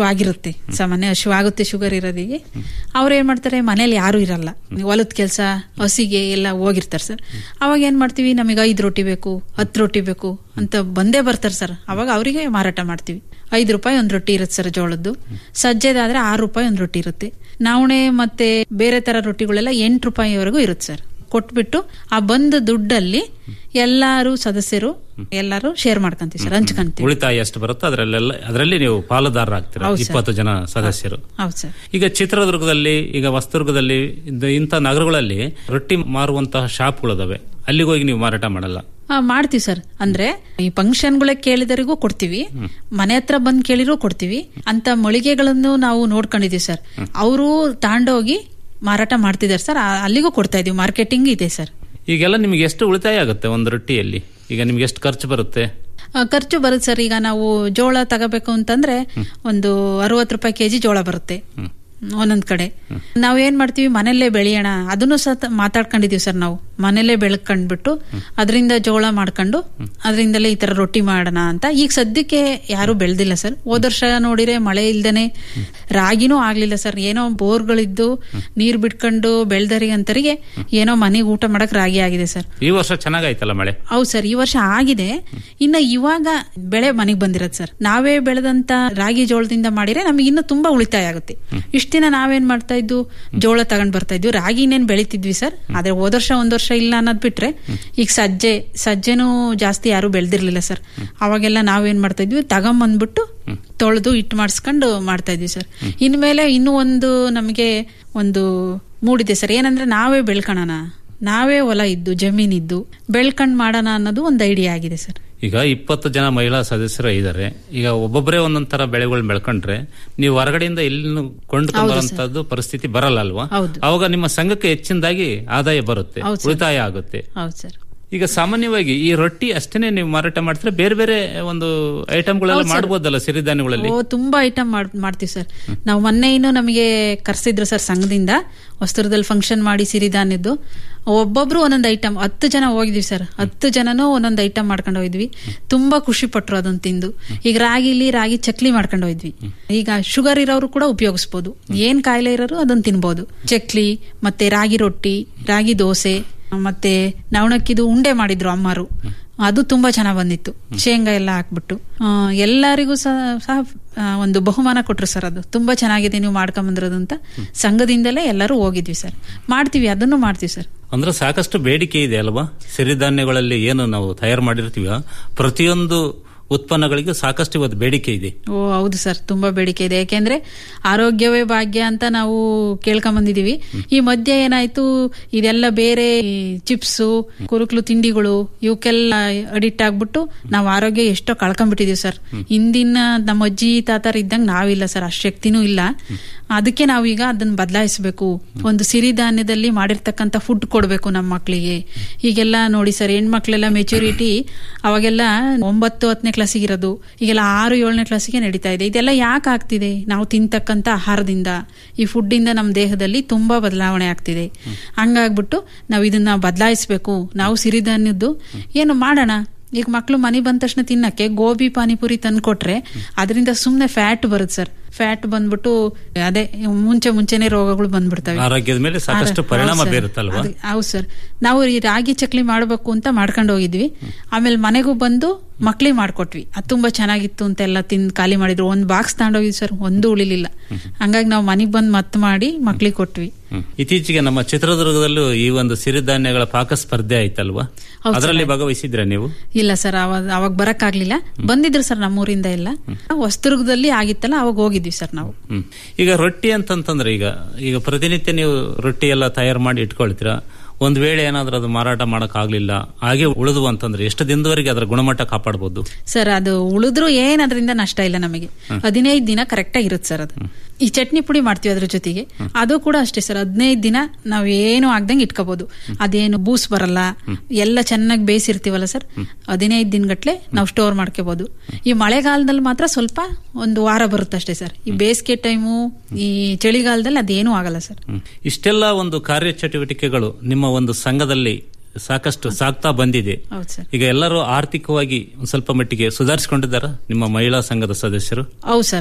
ಬರುತ್ತೆ ಸಾಮಾನ್ಯ ಹಶು ಆಗುತ್ತೆ ಶುಗರ್ ಇರೋದಿಗೆ ಅವ್ರು ಏನ್ ಮಾಡ್ತಾರೆ ಮನೇಲಿ ಯಾರು ಇರಲ್ಲ ಹೊಲದ ಕೆಲಸ ಹಸಿಗೆ ಎಲ್ಲ ಹೋಗಿರ್ತಾರೆ ಸರ್ ಅವಾಗ ಏನ್ ಮಾಡ್ತೀವಿ ನಮಗೆ ಐದು ರೊಟ್ಟಿ ಬೇಕು ಹತ್ತು ರೊಟ್ಟಿ ಬೇಕು ಅಂತ ಬಂದೇ ಬರ್ತಾರೆ ಸರ್ ಅವಾಗ ಅವರಿಗೆ ಮಾರಾಟ ಮಾಡ್ತೀವಿ ಐದು ರೂಪಾಯಿ ಒಂದು ರೊಟ್ಟಿ ಇರುತ್ತೆ ಸರ್ ಜೋಳದ್ದು ಸಜ್ಜೆದಾದ್ರೆ ಆರು ರೂಪಾಯಿ ಒಂದು ರೊಟ್ಟಿ ಇರುತ್ತೆ ನವಣೆ ಮತ್ತೆ ಬೇರೆ ತರ ರೊಟ್ಟಿಗಳೆಲ್ಲ ಎಂಟು ರೂಪಾಯಿವರೆಗೂ ಇರುತ್ತೆ ಸರ್ ಕೊಟ್ಬಿಟ್ಟು ಆ ಬಂದ ದುಡ್ಡಲ್ಲಿ ಎಲ್ಲಾರು ಸದಸ್ಯರು ಎಲ್ಲಾರು ಶೇರ್ ಮಾಡ್ಕೊಂತೀವಿ ಸರ್ ಹಂಚ್ಕೊಂತೀವಿ ಉಳಿತಾಯ ಎಷ್ಟು ಬರುತ್ತೋ ಅದರಲ್ಲೆಲ್ಲ ಅದರಲ್ಲಿ ನೀವು ಪಾಲುದಾರರಾಗ್ತೀರಾ ಹೌದು ಸರ್. ಇಪ್ಪತ್ತು ಜನ ಸದಸ್ಯರು ಹೌದು ಸರ್ ಈಗ ಚಿತ್ರದುರ್ಗದಲ್ಲಿ ಈಗ ವಸ್ತುರ್ಗದಲ್ಲಿ ಇಂಥ- ಇಂಥ ನಗರಗಳಲ್ಲಿ ರೊಟ್ಟಿ ಮಾರುವಂತಹ ಶಾಪ್ಗಳಿದಾವೆ ಅಲ್ಲಿಗೆ ಹೋಗಿ ನೀವು ಮಾರಾಟ ಮಾಡಲ್ಲ ಹಾ ಮಾಡ್ತೀವಿ ಸರ್ ಅಂದ್ರೆ ಈ ಫಂಕ್ಷನ್ಗಳ ಕೇಳಿದರಿಗೂ ಕೊಡ್ತೀವಿ ಮನೆ ಹತ್ರ ಬಂದ್ ಕೇಳಿರೂ ಕೊಡ್ತೀವಿ ಅಂತ ಮಳಿಗೆಗಳನ್ನು ನಾವು ನೋಡ್ಕೊಂಡಿದೀವಿ ಸರ್ ಅವರು ತಾಂಡೋಗಿ ಮಾರಾಟ ಮಾಡ್ತಿದ್ದಾರೆ ಸರ್ ಆ- ಅಲ್ಲಿಗೂ ಕೊಡ್ತಾ ಇದೀವಿ ಮಾರ್ಕೆಟಿಂಗ್ ಇದೆ ಸರ್ ಈಗೆಲ್ಲ ನಿಮ್ಗೆ ಎಷ್ಟು ಉಳಿತಾಯ ಆಗುತ್ತೆ ಒಂದು ರೊಟ್ಟಿಯಲ್ಲಿ ಈಗ ನಿಮ್ಗೆ ಎಷ್ಟು ಖರ್ಚು ಬರುತ್ತೆ ಆ, ಖರ್ಚು ಬರುತ್ತೆ ಸರ್ ಈಗ ನಾವು ಜೋಳ ತಗೋಬೇಕು ಅಂತಂದ್ರೆ ಒಂದು ಅರವತ್ತು ರೂಪಾಯಿ ಕೆಜಿ ಜೋಳ ಬರುತ್ತೆ ಒಂದೊಂದ್ ಕಡೆ ನಾವ್ ಏನ್ ಮಾಡ್ತೀವಿ ಮನೆಯಲ್ಲೇ ಬೆಳೆಯೋಣ ಅದನ್ನು ಸಹ ಮಾತಾಡ್ಕೊಂಡಿದೀವಿ ಸರ್ ನಾವು ಮನೆಯಲ್ಲೇ ಬೆಳ್ಕೊಂಡ್ಬಿಟ್ಟು ಅದರಿಂದ ಜೋಳ ಮಾಡ್ಕೊಂಡು ಅದರಿಂದಲೇ ಈ ತರ ರೊಟ್ಟಿ ಮಾಡೋಣ ಅಂತ ಈಗ ಸದ್ಯಕ್ಕೆ ಯಾರು ಬೆಳೆದಿಲ್ಲ ಸರ್ ಹೋದ ವರ್ಷ ನೋಡಿದ್ರೆ ಮಳೆ ಇಲ್ದೇನೆ ರಾಗಿನೂ ಆಗ್ಲಿಲ್ಲ ಸರ್ ಏನೋ ಬೋರ್ಗಳಿದ್ದು ನೀರ್ ಬಿಟ್ಕೊಂಡು ಬೆಳ್ದರಿಗಂತರಿಗೆ ಏನೋ ಮನೆಗೆ ಊಟ ಮಾಡಕ್ ರಾಗಿ ಆಗಿದೆ ಸರ್ ಈ ವರ್ಷ ಚೆನ್ನಾಗಾಯ್ತಲ್ಲ ಮಳೆ ಹೌದು ಸರ್ ಈ ವರ್ಷ ಆಗಿದೆ ಇನ್ನ ಇವಾಗ ಬೆಳೆ ಮನೆಗೆ ಬಂದಿರತ್ತೆ ಸರ್ ನಾವೇ ಬೆಳೆದಂತ ರಾಗಿ ಜೋಳದಿಂದ ಮಾಡಿದ್ರೆ ನಮಗೆ ಇನ್ನು ತುಂಬಾ ಉಳಿತಾಯ ಆಗುತ್ತೆ ಇಷ್ಟ ದಿನ ನಾವೇನ್ ಮಾಡ್ತಾ ಇದ್ದು ಜೋಳ ತಗೊಂಡ್ ಬರ್ತಾ ಇದ್ವಿ ರಾಗಿ ಇನ್ನೇನ್ ಬೆಳಿತಿದ್ವಿ ಸರ್ ಆದ್ರೆ ಹೋದ ವರ್ಷ ಒಂದ್ ವರ್ಷ ಇಲ್ಲ ಅನ್ನೋದ್ ಬಿಟ್ರೆ ಈಗ ಸಜ್ಜೆ ಸಜ್ಜೆನೂ ಜಾಸ್ತಿ ಯಾರು ಬೆಳೆದಿರ್ಲಿಲ್ಲ ಸರ್ ಅವಾಗೆಲ್ಲ ನಾವೇನ್ ಮಾಡ್ತಾ ಇದ್ವಿ ತಗೊಂಬಂದ್ಬಿಟ್ಟು ತೊಳೆದು ಹಿಟ್ಟು ಮಾಡಿಸ್ಕೊಂಡು ಮಾಡ್ತಾ ಇದ್ವಿ ಸರ್ ಇನ್ಮೇಲೆ ಇನ್ನೂ ಒಂದು ನಮಗೆ ಒಂದು ಮೂಡಿದೆ ಸರ್ ಏನಂದ್ರೆ ನಾವೇ ಬೆಳ್ಕೊಳೋಣ ನಾವೇ ಹೊಲ ಇದ್ದು ಜಮೀನಿದ್ದು ಬೆಳ್ಕೊಂಡ್ ಮಾಡೋಣ ಅನ್ನೋದು ಒಂದು ಐಡಿಯಾ ಆಗಿದೆ ಸರ್ ಈಗ ಇಪ್ಪತ್ತು ಜನ ಮಹಿಳಾ ಸದಸ್ಯರು ಇದ್ದಾರೆ ಈಗ ಒಬ್ಬೊಬ್ಬರೇ ಒಂದೊಂದ್ ತರ ಬೆಳೆಗಳು ಬೆಳ್ಕೊಂಡ್ರೆ ನೀವು ಹೊರಗಡೆಯಿಂದ ಎಲ್ಲಿ ಕೊಂಡ್ಕೊಂಡ್ಬರುವಂತದ್ದು ಪರಿಸ್ಥಿತಿ ಬರಲ್ಲ ಅಲ್ವಾ ಹೌದು. ಅವಾಗ ನಿಮ್ಮ ಸಂಘಕ್ಕೆ ಹೆಚ್ಚಿನದಾಗಿ ಆದಾಯ ಬರುತ್ತೆ ಹೌದು ಸರ್. ಉಳಿತಾಯ ಆಗುತ್ತೆ ಹೌದು ಸರ್ ಈಗ ಸಾಮಾನ್ಯವಾಗಿ ಈ ರೊಟ್ಟಿ ಅಷ್ಟೇನೆ ನೀವು ಮಾರಾಟ ಮಾಡ್ತಾರೆ ಬೇರೆ ಬೇರೆ ಒಂದು ಐಟಮ್ಗಳೆಲ್ಲ ಹೌದು ಸರ್. ಮಾಡ್ಬೋದಲ್ಲ ಸಿರಿಧಾನ್ಯಗಳಲ್ಲಿ ಓ ತುಂಬಾ ಐಟಮ್ ಮಾಡ್ತೀವಿ ಸರ್ ನಾವು ಮೊನ್ನೆ ಇನ್ನು ನಮಗೆ ಕರ್ಸಿದ್ರು ಸರ್ ಸಂಘದಿಂದ ವಸ್ತ್ರದಲ್ಲಿ ಫಂಕ್ಷನ್ ಮಾಡಿ ಸಿರಿಧಾನ್ಯದ್ದು ಒಬ್ಬೊಬ್ರು ಒಂದೊಂದು ಐಟಮ್ ಹತ್ತು ಜನ ಹೋಗಿದ್ವಿ ಸರ್ ಹತ್ತು ಜನನೂ ಒಂದೊಂದು ಐಟಮ್ ಮಾಡ್ಕೊಂಡು ಹೋಗಿದ್ವಿ ತುಂಬಾ ಖುಷಿ ಪಟ್ರು ಅದನ್ನ ತಿಂದು ಈಗ ರಾಗಿಲಿ ರಾಗಿ ಚಕ್ಲಿ ಮಾಡ್ಕೊಂಡು ಹೋಗಿದ್ವಿ ಈಗ ಶುಗರ್ ಇರೋರು ಕೂಡ ಉಪಯೋಗಿಸ್ಬೋದು ಏನ್ ಕಾಯಿಲೆ ಇರೋರು ಅದನ್ನ ತಿನ್ಬೋದು ಚಕ್ಲಿ ಮತ್ತೆ ರಾಗಿ ರೊಟ್ಟಿ ರಾಗಿ ದೋಸೆ ಮತ್ತೆ ನವಣಕ್ಕಿದು ಉಂಡೆ ಮಾಡಿದ್ರು ಅಮ್ಮರು ಅದು ತುಂಬಾ ಚೆನ್ನಾಗ್ ಬಂದಿತ್ತು ಶೇಂಗಾ ಎಲ್ಲ ಹಾಕ್ಬಿಟ್ಟು ಆ, ಎಲ್ಲರಿಗೂ ಸಹ ಸಹ ಆ, ಒಂದು ಬಹುಮಾನ ಕೊಟ್ರು ಸರ್ ಅದು ತುಂಬಾ ಚೆನ್ನಾಗಿದೆ ನೀವು ಮಾಡ್ಕೊಂಡ್ ಬಂದಿರೋದು ಅಂತ ಸಂಘದಿಂದಲೇ ಎಲ್ಲರೂ ಹೋಗಿದ್ವಿ ಸರ್ ಮಾಡ್ತೀವಿ ಅದನ್ನು ಮಾಡ್ತೀವಿ ಸರ್ ಅಂದ್ರೆ ಸಾಕಷ್ಟು ಬೇಡಿಕೆ ಇದೆ ಅಲ್ವಾ ಸಿರಿಧಾನ್ಯಗಳಲ್ಲಿ ಏನು ನಾವು ತಯಾರು ಮಾಡಿರ್ತೀವ ಪ್ರತಿಯೊಂದು ಉತ್ಪನ್ನಗಳಿಗೆ ಸಾಕಷ್ಟು ಇವತ್ತು ಬೇಡಿಕೆ ಇದೆ ಓ ಹೌದು ಸರ್ ತುಂಬಾ ಬೇಡಿಕೆ ಇದೆ ಯಾಕೆಂದ್ರೆ ಆರೋಗ್ಯವೇ ಭಾಗ್ಯ ಅಂತ ನಾವು ಕೇಳ್ಕೊಂಬಂದಿದೀವಿ ಈ ಮಧ್ಯೆ ಏನಾಯ್ತು ಇದೆಲ್ಲ ಬೇರೆ ಚಿಪ್ಸು ಕುರುಕ್ಲು ತಿಂಡಿಗಳು ಇವಕ್ಕೆಲ್ಲ ಅಡಿಕ್ಟ್ ಆಗ್ಬಿಟ್ಟು ನಾವು ಆರೋಗ್ಯ ಎಷ್ಟೋ ಕಳ್ಕೊಂಡ್ಬಿಟ್ಟಿದೀವಿ ಸರ್ ಹಿಂದಿನ ನಮ್ಮ ಅಜ್ಜಿ ತಾತರ ಇದ್ದಂಗೆ ನಾವಿಲ್ಲ ಸರ್ ಅಷ್ಟು ಶಕ್ತಿನೂ ಇಲ್ಲ ಅದಕ್ಕೆ ನಾವೀಗ ಅದನ್ನ ಬದಲಾಯಿಸಬೇಕು ಒಂದು ಸಿರಿಧಾನ್ಯದಲ್ಲಿ ಮಾಡಿರ್ತಕ್ಕಂಥ ಫುಡ್ ಕೊಡಬೇಕು ನಮ್ಮ ಮಕ್ಕಳಿಗೆ ಈಗೆಲ್ಲ ನೋಡಿ ಸರ್ ಹೆಣ್ಮಕ್ಳೆಲ್ಲ ಮೆಚುರಿಟಿ ಅವಾಗೆಲ್ಲ ಒಂಬತ್ತು ಹತ್ತನೇ ಕ್ಲಾಸಿಗೆ ಇರೋದು ಈಗೆಲ್ಲ ಆರು ಏಳನೇ ಕ್ಲಾಸಿಗೆ ನಡೀತಾ ಇದೆ ಇದೆಲ್ಲ ಯಾಕೆ ಆಗ್ತಿದೆ ನಾವು ತಿಂತಕ್ಕಂಥ ಆಹಾರದಿಂದ ಈ ಫುಡ್ಡಿಂದ ನಮ್ಮ ದೇಹದಲ್ಲಿ ತುಂಬಾ ಬದಲಾವಣೆ ಆಗ್ತಿದೆ ಹಂಗಾಗ್ಬಿಟ್ಟು ನಾವು ಇದನ್ನ ಬದಲಾಯಿಸಬೇಕು ನಾವು ಸಿರಿಧಾನ್ಯದ್ದು ಏನು ಮಾಡೋಣ ಈಗ ಮಕ್ಳು ಮನೆ ಬಂದ ತಕ್ಷಣ ತಿನ್ನಕ್ಕೆ ಗೋಬಿ ಪಾನಿಪುರಿ ತಂದ್ಕೊಟ್ರೆ ಅದರಿಂದ ಸುಮ್ನೆ ಫ್ಯಾಟ್ ಬರುತ್ತೆ ಸರ್ ಫ್ಯಾಟ್ ಬಂದ್ಬಿಟ್ಟು ಅದೇ ಮುಂಚೆ ಮುಂಚೆನೆ ರೋಗಗಳು ಬಂದ್ಬಿಡ್ತವೆ ಆರೋಗ್ಯದ ಮೇಲೆ ಸಾಕಷ್ಟು ಅದೇ, ಪರಿಣಾಮ ಹೌದು ಸರ್. ಬೀರುತ್ತಲ್ವಾ ಅದು- ಹೌದು ಸರ್ ನಾವು ಈ ರಾಗಿ ಚಕ್ಲಿ ಮಾಡಬೇಕು ಅಂತ ಮಾಡ್ಕೊಂಡು ಹೋಗಿದ್ವಿ ಆಮೇಲೆ ಮನೆಗೂ ಬಂದು ಮಕ್ಳಿಗೆ ಮಾಡ್ಕೊಟ್ವಿ ಅದು ತುಂಬಾ ಚೆನ್ನಾಗಿತ್ತು ಅಂತ ಎಲ್ಲ ತಿಂದು ಖಾಲಿ ಮಾಡಿದ್ರು ಒಂದ್ ಬಾಕ್ಸ್ ತಗೊಂಡೋಗಿದ್ವಿ ಸರ್ ಒಂದು ಉಳಿಲಿಲ್ಲ ಹಂಗಾಗಿ ನಾವು ಮನೆಗೆ ಬಂದು ಮತ್ ಮಾಡಿ ಮಕ್ಳಿಗೆ ಕೊಟ್ವಿ ಹ್ಮ್. ಇತ್ತೀಚೆಗೆ ನಮ್ಮ ಚಿತ್ರದುರ್ಗದಲ್ಲೂ ಈ ಒಂದು ಸಿರಿಧಾನ್ಯಗಳ ಪಾಕ ಸ್ಪರ್ಧೆ ಆಯ್ತಲ್ವಾ ಹೌದು ಅದರಲ್ಲಿ ಸರ್. ಭಾಗವಹಿಸಿದ್ರ ನೀವು ಇಲ್ಲ ಸರ್ ಅವಾಗ ಅವಾಗ ಬರಕ್ ಆಗ್ಲಿಲ್ಲ ಬಂದಿದ್ರು ಸರ್ ನಮ್ಮೂರಿಂದ ಎಲ್ಲ ಹೊಸದುರ್ಗದಲ್ಲಿ ಆಗಿತ್ತಲ್ಲ ಅವಾಗ ಹೋಗಿದ್ವಿ ಸರ್ ನಾವು ಹ್ಮ್. ಈಗ ರೊಟ್ಟಿ ಅಂತಂತಂದ್ರೆ ಈಗ ಈಗ ಪ್ರತಿನಿತ್ಯ ನೀವು ರೊಟ್ಟಿ ಎಲ್ಲ ತಯಾರು ಮಾಡಿ ಇಟ್ಕೊಳ್ತೀರಾ ಒಂದ್ ವೇಳೆ ಏನಾದ್ರೂ ಅದು ಮಾರಾಟ ಮಾಡಕ್ ಆಗ್ಲಿಲ್ಲ ಹಾಗೆ ಉಳಿದು ಅಂತಂದ್ರೆ ಎಷ್ಟು ದಿನದವರೆಗೆ ಅದರ ಗುಣಮಟ್ಟ ಕಾಪಾಡಬಹುದು ಸರ್ ಅದು ಉಳಿದ್ರು ಏನ್ ಅದರಿಂದ ನಷ್ಟ ಇಲ್ಲ ನಮಗೆ ಹದಿನೈದು ದಿನ ಕರೆಕ್ಟ್ ಆಗಿ ಇರುತ್ತೆ ಸರ್ ಅದು ಈ ಚಟ್ನಿ ಪುಡಿ ಮಾಡ್ತೀವಿ ಅದ್ರ ಜೊತೆಗೆ ಅದು ಕೂಡ ಅಷ್ಟೇ ಸರ್ ಹದಿನೈದು ದಿನ ನಾವ್ ಏನು ಆಗ್ದಂಗೆ ಇಟ್ಕೋಬಹುದು ಅದೇನು ಬೂಸ್ ಬರಲ್ಲ ಎಲ್ಲ ಚೆನ್ನಾಗಿ ಬೇಯಿಸಿರ್ತೀವಲ್ಲ ಸರ್ ಹದಿನೈದು ದಿನಗಟ್ಲೆ ನಾವು ಸ್ಟೋರ್ ಮಾಡ್ಕೋಬಹುದು ಈ ಮಳೆಗಾಲದಲ್ಲಿ ಮಾತ್ರ ಸ್ವಲ್ಪ ಒಂದು ವಾರ ಬರುತ್ತೆ ಅಷ್ಟೇ ಸರ್ ಈ ಬೇಸಿಗೆ ಟೈಮು ಈ ಚಳಿಗಾಲದಲ್ಲಿ ಅದೇನೂ ಆಗಲ್ಲ ಸರ್ ಹ್ಮ್. ಇಷ್ಟೆಲ್ಲ ಒಂದು ಕಾರ್ಯಚಟುವಟಿಕೆಗಳು ನಿಮ್ಮ ಒಂದು ಸಂಘದಲ್ಲಿ ಸಾಕಷ್ಟು ಸಾಗ್ತಾ ಬಂದಿದೆ ಹೌದು ಸರ್ ಈಗ ಎಲ್ಲರೂ ಆರ್ಥಿಕವಾಗಿ ಒಂದ್ ಸ್ವಲ್ಪ ಮಟ್ಟಿಗೆ ಸುಧಾರಿಸಿಕೊಂಡಿದ್ದಾರ ನಿಮ್ಮ ಮಹಿಳಾ ಸಂಘದ ಸದಸ್ಯರು ಹೌದು ಸರ್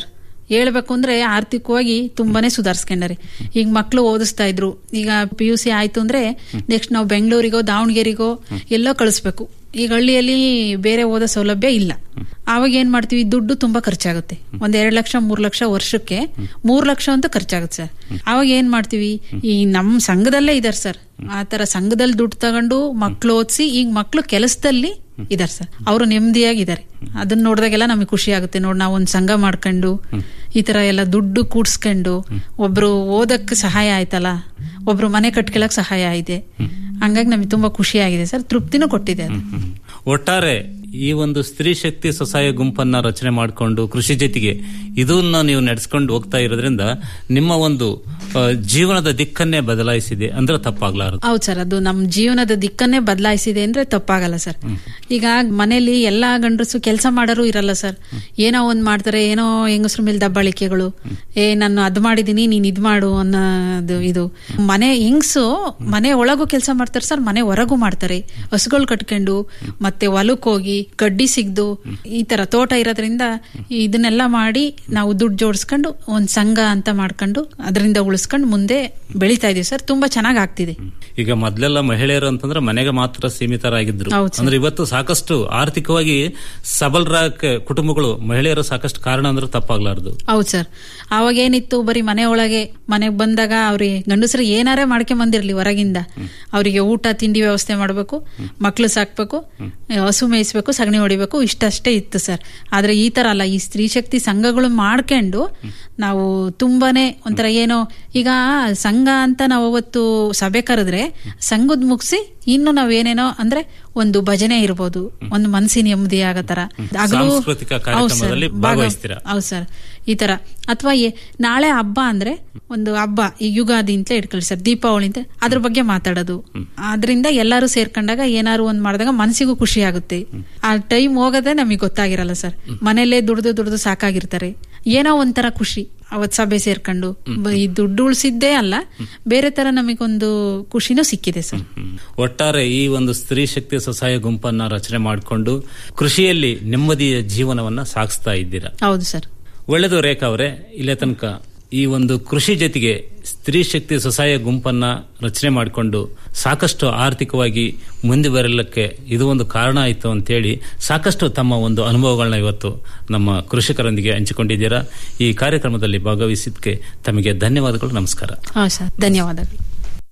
ಹೇಳ್ಬೇಕು ಅಂದ್ರೆ ಆರ್ಥಿಕವಾಗಿ ತುಂಬಾನೇ ಸುಧಾರಿಸ್ಕೊಂಡಾರೆ ಈಗ ಮಕ್ಳು ಓದಿಸ್ತಾ ಇದ್ರು ಈಗ ಪಿ ಯು ಸಿ ಆಯ್ತು ಅಂದ್ರೆ ನೆಕ್ಸ್ಟ್ ನಾವು ಬೆಂಗಳೂರಿಗೋ ದಾವಣಗೆರೆಗೋ ಎಲ್ಲೋ ಕಳಿಸ್ಬೇಕು ಈಗ ಹಳ್ಳಿಯಲ್ಲಿ ಬೇರೆ ಓದೋ ಸೌಲಭ್ಯ ಇಲ್ಲ ಆವಾಗ ಏನ್ ಮಾಡ್ತೀವಿ ದುಡ್ಡು ತುಂಬಾ ಖರ್ಚಾಗುತ್ತೆ ಒಂದ್ ಎರಡ್ ಲಕ್ಷ ಮೂರ್ ಲಕ್ಷ ವರ್ಷಕ್ಕೆ ಮೂರ್ ಲಕ್ಷ ಅಂತೂ ಖರ್ಚಾಗುತ್ತೆ ಸರ್ ಅವಾಗ ಏನ್ ಮಾಡ್ತೀವಿ ಈ ನಮ್ ಸಂಘದಲ್ಲೇ ಇದಾರೆ ಸರ್ ಆತರ ಸಂಘದಲ್ಲಿ ದುಡ್ಡು ತಗೊಂಡು ಮಕ್ಳು ಓದಿಸಿ ಈಗ ಮಕ್ಳು ಕೆಲಸದಲ್ಲಿ ಇದಾರೆ ಸರ್ ಅವರು ನೆಮ್ಮದಿಯಾಗಿದ್ದಾರೆ ಅದನ್ನ ನೋಡಿದಾಗೆಲ್ಲ ನಮಗೆ ಖುಷಿ ಆಗುತ್ತೆ ನೋಡಿ ನಾವು ಒಂದ್ ಸಂಘ ಮಾಡ್ಕೊಂಡು ಈ ತರ ಎಲ್ಲ ದುಡ್ಡು ಕೂಡ್ಸ್ಕೊಂಡು ಒಬ್ರು ಓದಕ್ ಸಹಾಯ ಆಯ್ತಲ್ಲ ಒಬ್ರು ಮನೆ ಕಟ್ಕೊಳಕ್ ಸಹಾಯ ಆಗಿದೆ ಹಂಗಾಗಿ ನಮಗೆ ತುಂಬಾ ಖುಷಿ ಆಗಿದೆ ಸರ್ ತೃಪ್ತಿನೂ ಕೊಟ್ಟಿದೆ ಅದು ಒಟ್ಟಾರೆ ಈ ಒಂದು ಸ್ತ್ರೀ ಶಕ್ತಿ ಸ್ವಸಹಾಯ ಗುಂಪನ್ನ ರಚನೆ ಮಾಡಿಕೊಂಡು ಕೃಷಿ ಜೊತೆಗೆ ಇದನ್ನ ನೀವು ನಡೆಸ್ಕೊಂಡು ಹೋಗ್ತಾ ಇರೋದ್ರಿಂದ ನಿಮ್ಮ ಒಂದು ಆ, ಜೀವನದ ದಿಕ್ಕನ್ನೇ ಬದಲಾಯಿಸಿದೆ ಅಂದ್ರೆ ತಪ್ಪಾಗ್ಲಾರದು ಹೌದು ಸರ್ ಅದು ನಮ್ಮ ಜೀವನದ ದಿಕ್ಕನ್ನೇ ಬದಲಾಯಿಸಿದೆ ಅಂದ್ರೆ ತಪ್ಪಾಗಲ್ಲ ಸರ್ ಈಗ ಮನೇಲಿ ಎಲ್ಲಾ ಗಂಡಸು ಕೆಲಸ ಮಾಡೋರು ಇರಲ್ಲ ಸರ್ ಏನೋ ಒಂದ್ ಮಾಡ್ತಾರೆ ಏನೋ ಹೆಂಗಸ್ರ ಮೇಲೆ ದಬ್ಬಾಳಿಕೆಗಳು ಏ ನಾನು ಅದ್ ಮಾಡಿದೀನಿ ನೀನ್ ಇದ್ ಮಾಡು ಅನ್ನೋದು ಇದು ಮನೆ ಹೆಂಗ್ಸು ಮನೆ ಒಳಗೂ ಕೆಲಸ ಮಾಡ್ತಾರೆ ಸರ್ ಮನೆ ಹೊರಗೂ ಮಾಡ್ತಾರೆ ಹಸುಗಳು ಕಟ್ಕೊಂಡು ಮತ್ತೆ ಹೊಲಕ್ ಹೋಗಿ ಗಡ್ಡಿ ಸಿಗ್ದು ಈ ತರ ತೋಟ ಇರೋದ್ರಿಂದ ಇದನ್ನೆಲ್ಲ ಮಾಡಿ ನಾವು ದುಡ್ಡು ಜೋಡಿಸ್ಕೊಂಡು ಒಂದ್ ಸಂಘ ಅಂತ ಮಾಡ್ಕೊಂಡು ಅದರಿಂದ ಉಳಿಸ್ಕೊಂಡು ಮುಂದೆ ಬೆಳಿತಾ ಇದೀವಿ ಸರ್ ತುಂಬಾ ಚೆನ್ನಾಗ್ ಆಗ್ತಿದೆ ಈಗ ಮೊದ್ಲೆಲ್ಲ ಮಹಿಳೆಯರು ಅಂತಂದ್ರೆ ಮನೆಗೆ ಮಾತ್ರ ಸೀಮಿತರಾಗಿದ್ರು ಹೌದು ಸರ್. ಅಂದ್ರೆ ಇವತ್ತು ಸಾಕಷ್ಟು ಆರ್ಥಿಕವಾಗಿ ಸಬಲರ ಕುಟುಂಬಗಳು ಮಹಿಳೆಯರು ಸಾಕಷ್ಟು ಕಾರಣ ಅಂದ್ರೆ ತಪ್ಪಾಗ್ಲಾರ್ದು ಹೌದು ಸರ್ ಅವಾಗ ಏನಿತ್ತು ಬರೀ ಮನೆ ಒಳಗೆ ಮನೆಗೆ ಬಂದಾಗ ಅವ್ರಿಗೆ ಗಂಡಸರು ಏನಾರೇ ಮಾಡ್ಕೊಂಡ್ ಬಂದಿರ್ಲಿ ಹೊರಗಿಂದ ಅವರಿಗೆ ಊಟ ತಿಂಡಿ ವ್ಯವಸ್ಥೆ ಮಾಡಬೇಕು ಮಕ್ಳು ಸಾಕ್ಬೇಕು ಹಸು ಮೇಯಿಸ್ಬೇಕು ಸಗಣಿ ಹೊಡಿಬೇಕು ಇಷ್ಟಷ್ಟೇ ಇತ್ತು ಸರ್ ಆದ್ರೆ ಈ ತರ ಅಲ್ಲ ಈ ಸ್ತ್ರೀ ಶಕ್ತಿ ಸಂಘಗಳು ಮಾಡ್ಕೊಂಡು ನಾವು ತುಂಬಾನೇ ಒಂಥರ ಏನೋ ಈಗ ಸಂಘ ಅಂತ ನಾವು ಅವತ್ತು ಸಭೆ ಕರೆದ್ರೆ ಸಂಘದ್ ಮುಗಿಸಿ ಇನ್ನು ನಾವೇನೇನೋ ಅಂದ್ರೆ ಒಂದು ಭಜನೆ ಇರ್ಬೋದು ಒಂದು ಮನಸ್ಸಿನ ನೆಮ್ಮದಿ ಆಗೋ ತರ ಹಗಲು- ಸಾಂಸ್ಕೃತಿಕ ಹೌದು ಸರ್, ಕಾರ್ಯಕ್ರಮದಲ್ಲಿ ಭಾಗ- ಭಾಗವಹಿಸ್ತೀರಾ? ಹೌದು ಸರ್ ಈ ತರ ಅಥವಾ ನಾಳೆ ಹಬ್ಬ ಅಂದ್ರೆ ಒಂದು ಹಬ್ಬ ಈ ಯುಗಾದಿ ಅಂತ ಇಟ್ಕೊಳ್ಳಿ ಸರ್ ದೀಪಾವಳಿ ಅಂತ ಅದ್ರ ಬಗ್ಗೆ ಮಾತಾಡೋದು ಅದರಿಂದ ಎಲ್ಲರೂ ಸೇರ್ಕೊಂಡಾಗ ಏನಾರು ಒಂದ್ ಮಾಡಿದಾಗ ಮನಸ್ಸಿಗೂ ಖುಷಿ ಆಗುತ್ತೆ ಆ ಟೈಮ್ ಹೋಗೋದೇ ನಮಗೆ ಗೊತ್ತಾಗಿರಲ್ಲ ಸರ್ ಮನೆಯಲ್ಲೇ ದುಡ್ದು ದುಡ್ದು ಸಾಕಾಗಿರ್ತಾರೆ ಏನೋ ಒಂಥರ ಖುಷಿ ಅವತ್ ಸಭೆ ಸೇರ್ಕೊಂಡು ಬ- ಈ ದುಡ್ಡು ಉಳಿಸಿದ್ದೇ ಅಲ್ಲ ಬೇರೆ ತರ ನಮಗೊಂದು ಖುಷಿನೂ ಸಿಕ್ಕಿದೆ ಸರ್ ಒಟ್ಟಾರೆ ಈ ಒಂದು ಸ್ತ್ರೀ ಶಕ್ತಿ ಸ್ವಸಹಾಯ ಗುಂಪನ್ನ ರಚನೆ ಮಾಡಿಕೊಂಡು ಕೃಷಿಯಲ್ಲಿ ನೆಮ್ಮದಿಯ ಜೀವನವನ್ನ ಸಾಗಿಸ್ತಾ ಇದ್ದೀರಾ ಹೌದು ಸರ್ ಒಳ್ಳೆದು ರೇಖಾ ಅವರೇ ಇಲ್ಲೇ ತನಕ ಈ ಒಂದು ಕೃಷಿ ಜೊತೆಗೆ ಸ್ತ್ರೀ ಶಕ್ತಿ ಸ್ವಸಹಾಯ ಗುಂಪನ್ನ ರಚನೆ ಮಾಡಿಕೊಂಡು ಸಾಕಷ್ಟು ಆರ್ಥಿಕವಾಗಿ ಮುಂದೆ ಬರಲಿಕ್ಕೆ ಇದು ಒಂದು ಕಾರಣ ಆಯಿತು ಅಂತೇಳಿ ಸಾಕಷ್ಟು ತಮ್ಮ ಒಂದು ಅನುಭವಗಳನ್ನ ಇವತ್ತು ನಮ್ಮ ಕೃಷಿಕರೊಂದಿಗೆ ಹಂಚಿಕೊಂಡಿದ್ದೀರಾ ಈ ಕಾರ್ಯಕ್ರಮದಲ್ಲಿ ಭಾಗವಹಿಸಿದ್ದಕ್ಕೆ ತಮಗೆ ಧನ್ಯವಾದಗಳು ನಮಸ್ಕಾರ ಹಾ ಸರ್ ಧನ್ಯವಾದಗಳು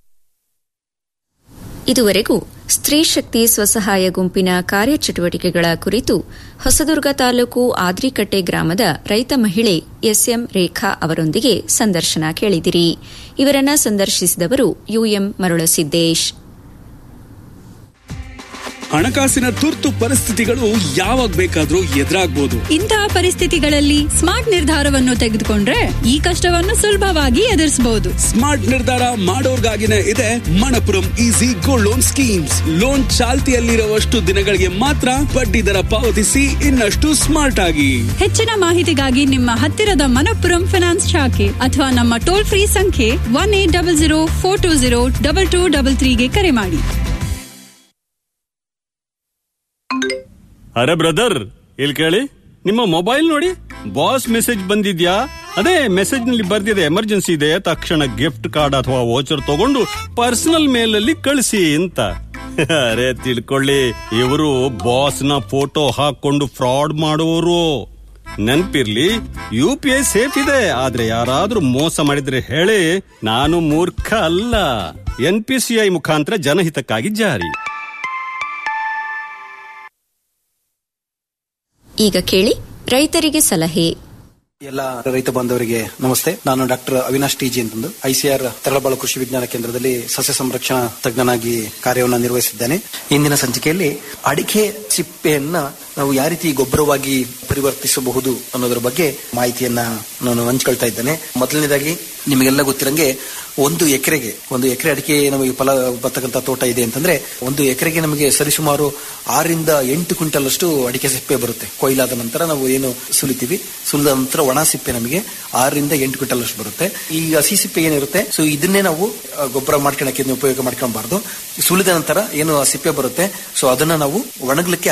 ಇದುವರೆಗೂ ಸ್ತ್ರೀ ಶಕ್ತಿ ಸ್ವಸಹಾಯ ಗುಂಪಿನ ಕಾರ್ಯಚಟುವಟಿಕೆಗಳ ಕುರಿತು ಹೊಸದುರ್ಗ ತಾಲೂಕು ಆದ್ರಿಕಟ್ಟೆ ಗ್ರಾಮದ ರೈತ ಮಹಿಳೆ ಎಸ್ಎಂ ರೇಖಾ ಅವರೊಂದಿಗೆ ಸಂದರ್ಶನ ಕೇಳಿದಿರಿ ಇವರನ್ನ ಸಂದರ್ಶಿಸಿದವರು ಯುಎಂ ಮರುಳಸಿದ್ದೇಶ್ ಹಣಕಾಸಿನ ತುರ್ತು ಪರಿಸ್ಥಿತಿಗಳು ಯಾವಾಗ ಬೇಕಾದ್ರೂ ಎದುರಾಗ್ಬೋದು ಇಂತಹ ಪರಿಸ್ಥಿತಿಗಳಲ್ಲಿ ಸ್ಮಾರ್ಟ್ ನಿರ್ಧಾರವನ್ನು ತೆಗೆದುಕೊಂಡ್ರೆ ಈ ಕಷ್ಟವನ್ನು ಸುಲಭವಾಗಿ ಎದುರಿಸಬಹುದು ಸ್ಮಾರ್ಟ್ ನಿರ್ಧಾರ ಮಾಡೋರ್ಗಾಗಿನೇ ಇದೆ Manappuram easy gold loan schemes loan ಚಾಲ್ತಿಯಲ್ಲಿರುವಷ್ಟು ದಿನಗಳಿಗೆ ಮಾತ್ರ ಬಡ್ಡಿ ದರ ಪಾವತಿಸಿ ಇನ್ನಷ್ಟು ಸ್ಮಾರ್ಟ್ ಆಗಿ ಹೆಚ್ಚಿನ ಮಾಹಿತಿಗಾಗಿ ನಿಮ್ಮ ಹತ್ತಿರದ ಮನಪ್ಪುರಂ ಫಿನಾನ್ಸ್ ಶಾಖೆ ಅಥವಾ ನಮ್ಮ ಟೋಲ್ ಫ್ರೀ ಸಂಖ್ಯೆ one eight double zero four two zero double two double ತ್ರೀಗೆ ಕರೆ ಮಾಡಿ ಅರೆ ಬ್ರದರ್ ಇಲ್ಲಿ ಕೇಳಿ ನಿಮ್ಮ ಮೊಬೈಲ್ ನೋಡಿ ಬಾಸ್ ಮೆಸೇಜ್ ಬಂದಿದ್ಯಾ ಅದೇ ಮೆಸೇಜ್ ನಲ್ಲಿ ಬರ್ದಿದೆ ಎಮರ್ಜೆನ್ಸಿ ಇದೆ ತಕ್ಷಣ ಗಿಫ್ಟ್ ಕಾರ್ಡ್ ಅಥವಾ ವೋಚರ್ ತಗೊಂಡು ಪರ್ಸನಲ್ ಮೇಲ್ ಅಲ್ಲಿ ಕಳಿಸಿ ಅಂತ ಅರೆ ತಿಳ್ಕೊಳ್ಳಿ ಇವರು ಬಾಸ್ ನ ಫೋಟೋ ಹಾಕೊಂಡು ಫ್ರಾಡ್ ಮಾಡುವವರು ನೆನ್ಪಿರ್ಲಿ ಯು ಪಿ ಐ ಸೇಫ್ ಇದೆ ಆದ್ರೆ ಯಾರಾದ್ರೂ ಮೋಸ ಮಾಡಿದ್ರೆ ಹೇಳಿ ನಾನು ಮೂರ್ಖ ಅಲ್ಲ ಎನ್ ಪಿ ಸಿ ಐ ಮುಖಾಂತರ ಜನಹಿತಕ್ಕಾಗಿ ಜಾರಿ ಈಗ ಕೇಳಿ ರೈತರಿಗೆ ಸಲಹೆ ಎಲ್ಲ ರೈತ ಬಾಂಧವರಿಗೆ ನಮಸ್ತೆ ನಾನು ಡಾಕ್ಟರ್ ಅವಿನಾಶ್ ಟಿಜಿ ಅಂತಂದು ಐಸಿಆರ್ ತರಳಬಾಳು ಕೃಷಿ ವಿಜ್ಞಾನ ಕೇಂದ್ರದಲ್ಲಿ ಸಸ್ಯ ಸಂರಕ್ಷಣಾ ತಜ್ಞನಾಗಿ ಕಾರ್ಯವನ್ನು ನಿರ್ವಹಿಸಿದ್ದೇನೆ ಇಂದಿನ ಸಂಚಿಕೆಯಲ್ಲಿ ಅಡಿಕೆ ಸಿಪ್ಪೆಯನ್ನ ನಾವು ಯಾವ ರೀತಿ ಗೊಬ್ಬರವಾಗಿ ಪರಿವರ್ತಿಸಬಹುದು ಅನ್ನೋದ್ರ ಬಗ್ಗೆ ಮಾಹಿತಿಯನ್ನ ನಾನು ಹಂಚ್ಕೊಳ್ತಾ ಇದ್ದೇನೆ ಮೊದಲನೇದಾಗಿ ನಿಮಗೆಲ್ಲ ಗೊತ್ತಿರಂಗೆ ಒಂದು ಎಕರೆಗೆ ಒಂದು ಎಕರೆ ಅಡಿಕೆ ನಮಗೆ ಫಲ ಬರ್ತಕ್ಕಂಥ ತೋಟ ಇದೆ ಅಂತಂದ್ರೆ ಒಂದು ಎಕರೆಗೆ ನಮಗೆ ಸರಿಸುಮಾರು ಆರರಿಂದ ಎಂಟು ಕ್ವಿಂಟಲ್ ಅಷ್ಟು ಅಡಿಕೆ ಸಿಪ್ಪೆ ಬರುತ್ತೆ ಕೊಯ್ಲಾದ ನಂತರ ನಾವು ಏನು ಸುಲಿತೀವಿ ಸುಲಿದ ನಂತರ ಒಣ ಸಿಪ್ಪೆ ನಮಗೆ ಆರರಿಂದ ಎಂಟು ಕ್ವಿಂಟಲ್ ಅಷ್ಟು ಬರುತ್ತೆ ಈ ಹಸಿ ಸಿಪ್ಪೆ ಏನಿರುತ್ತೆ ಸೊ ಇದನ್ನೇ ನಾವು ಆ, ಗೊಬ್ಬರ ಮಾಡ್ಕೊಳಕ್ಕೆ ಇದನ್ನ ಉಪಯೋಗ ಮಾಡ್ಕೊಬಾರ್ದು ಸುಲಿದ ನಂತರ ಏನು ಆ ಸಿಪ್ಪೆ ಬರುತ್ತೆ ಸೊ ಅದನ್ನ ನಾವು ಒಣಗಲಿಕ್ಕೆ ಹಾಕ್ಬೇಕು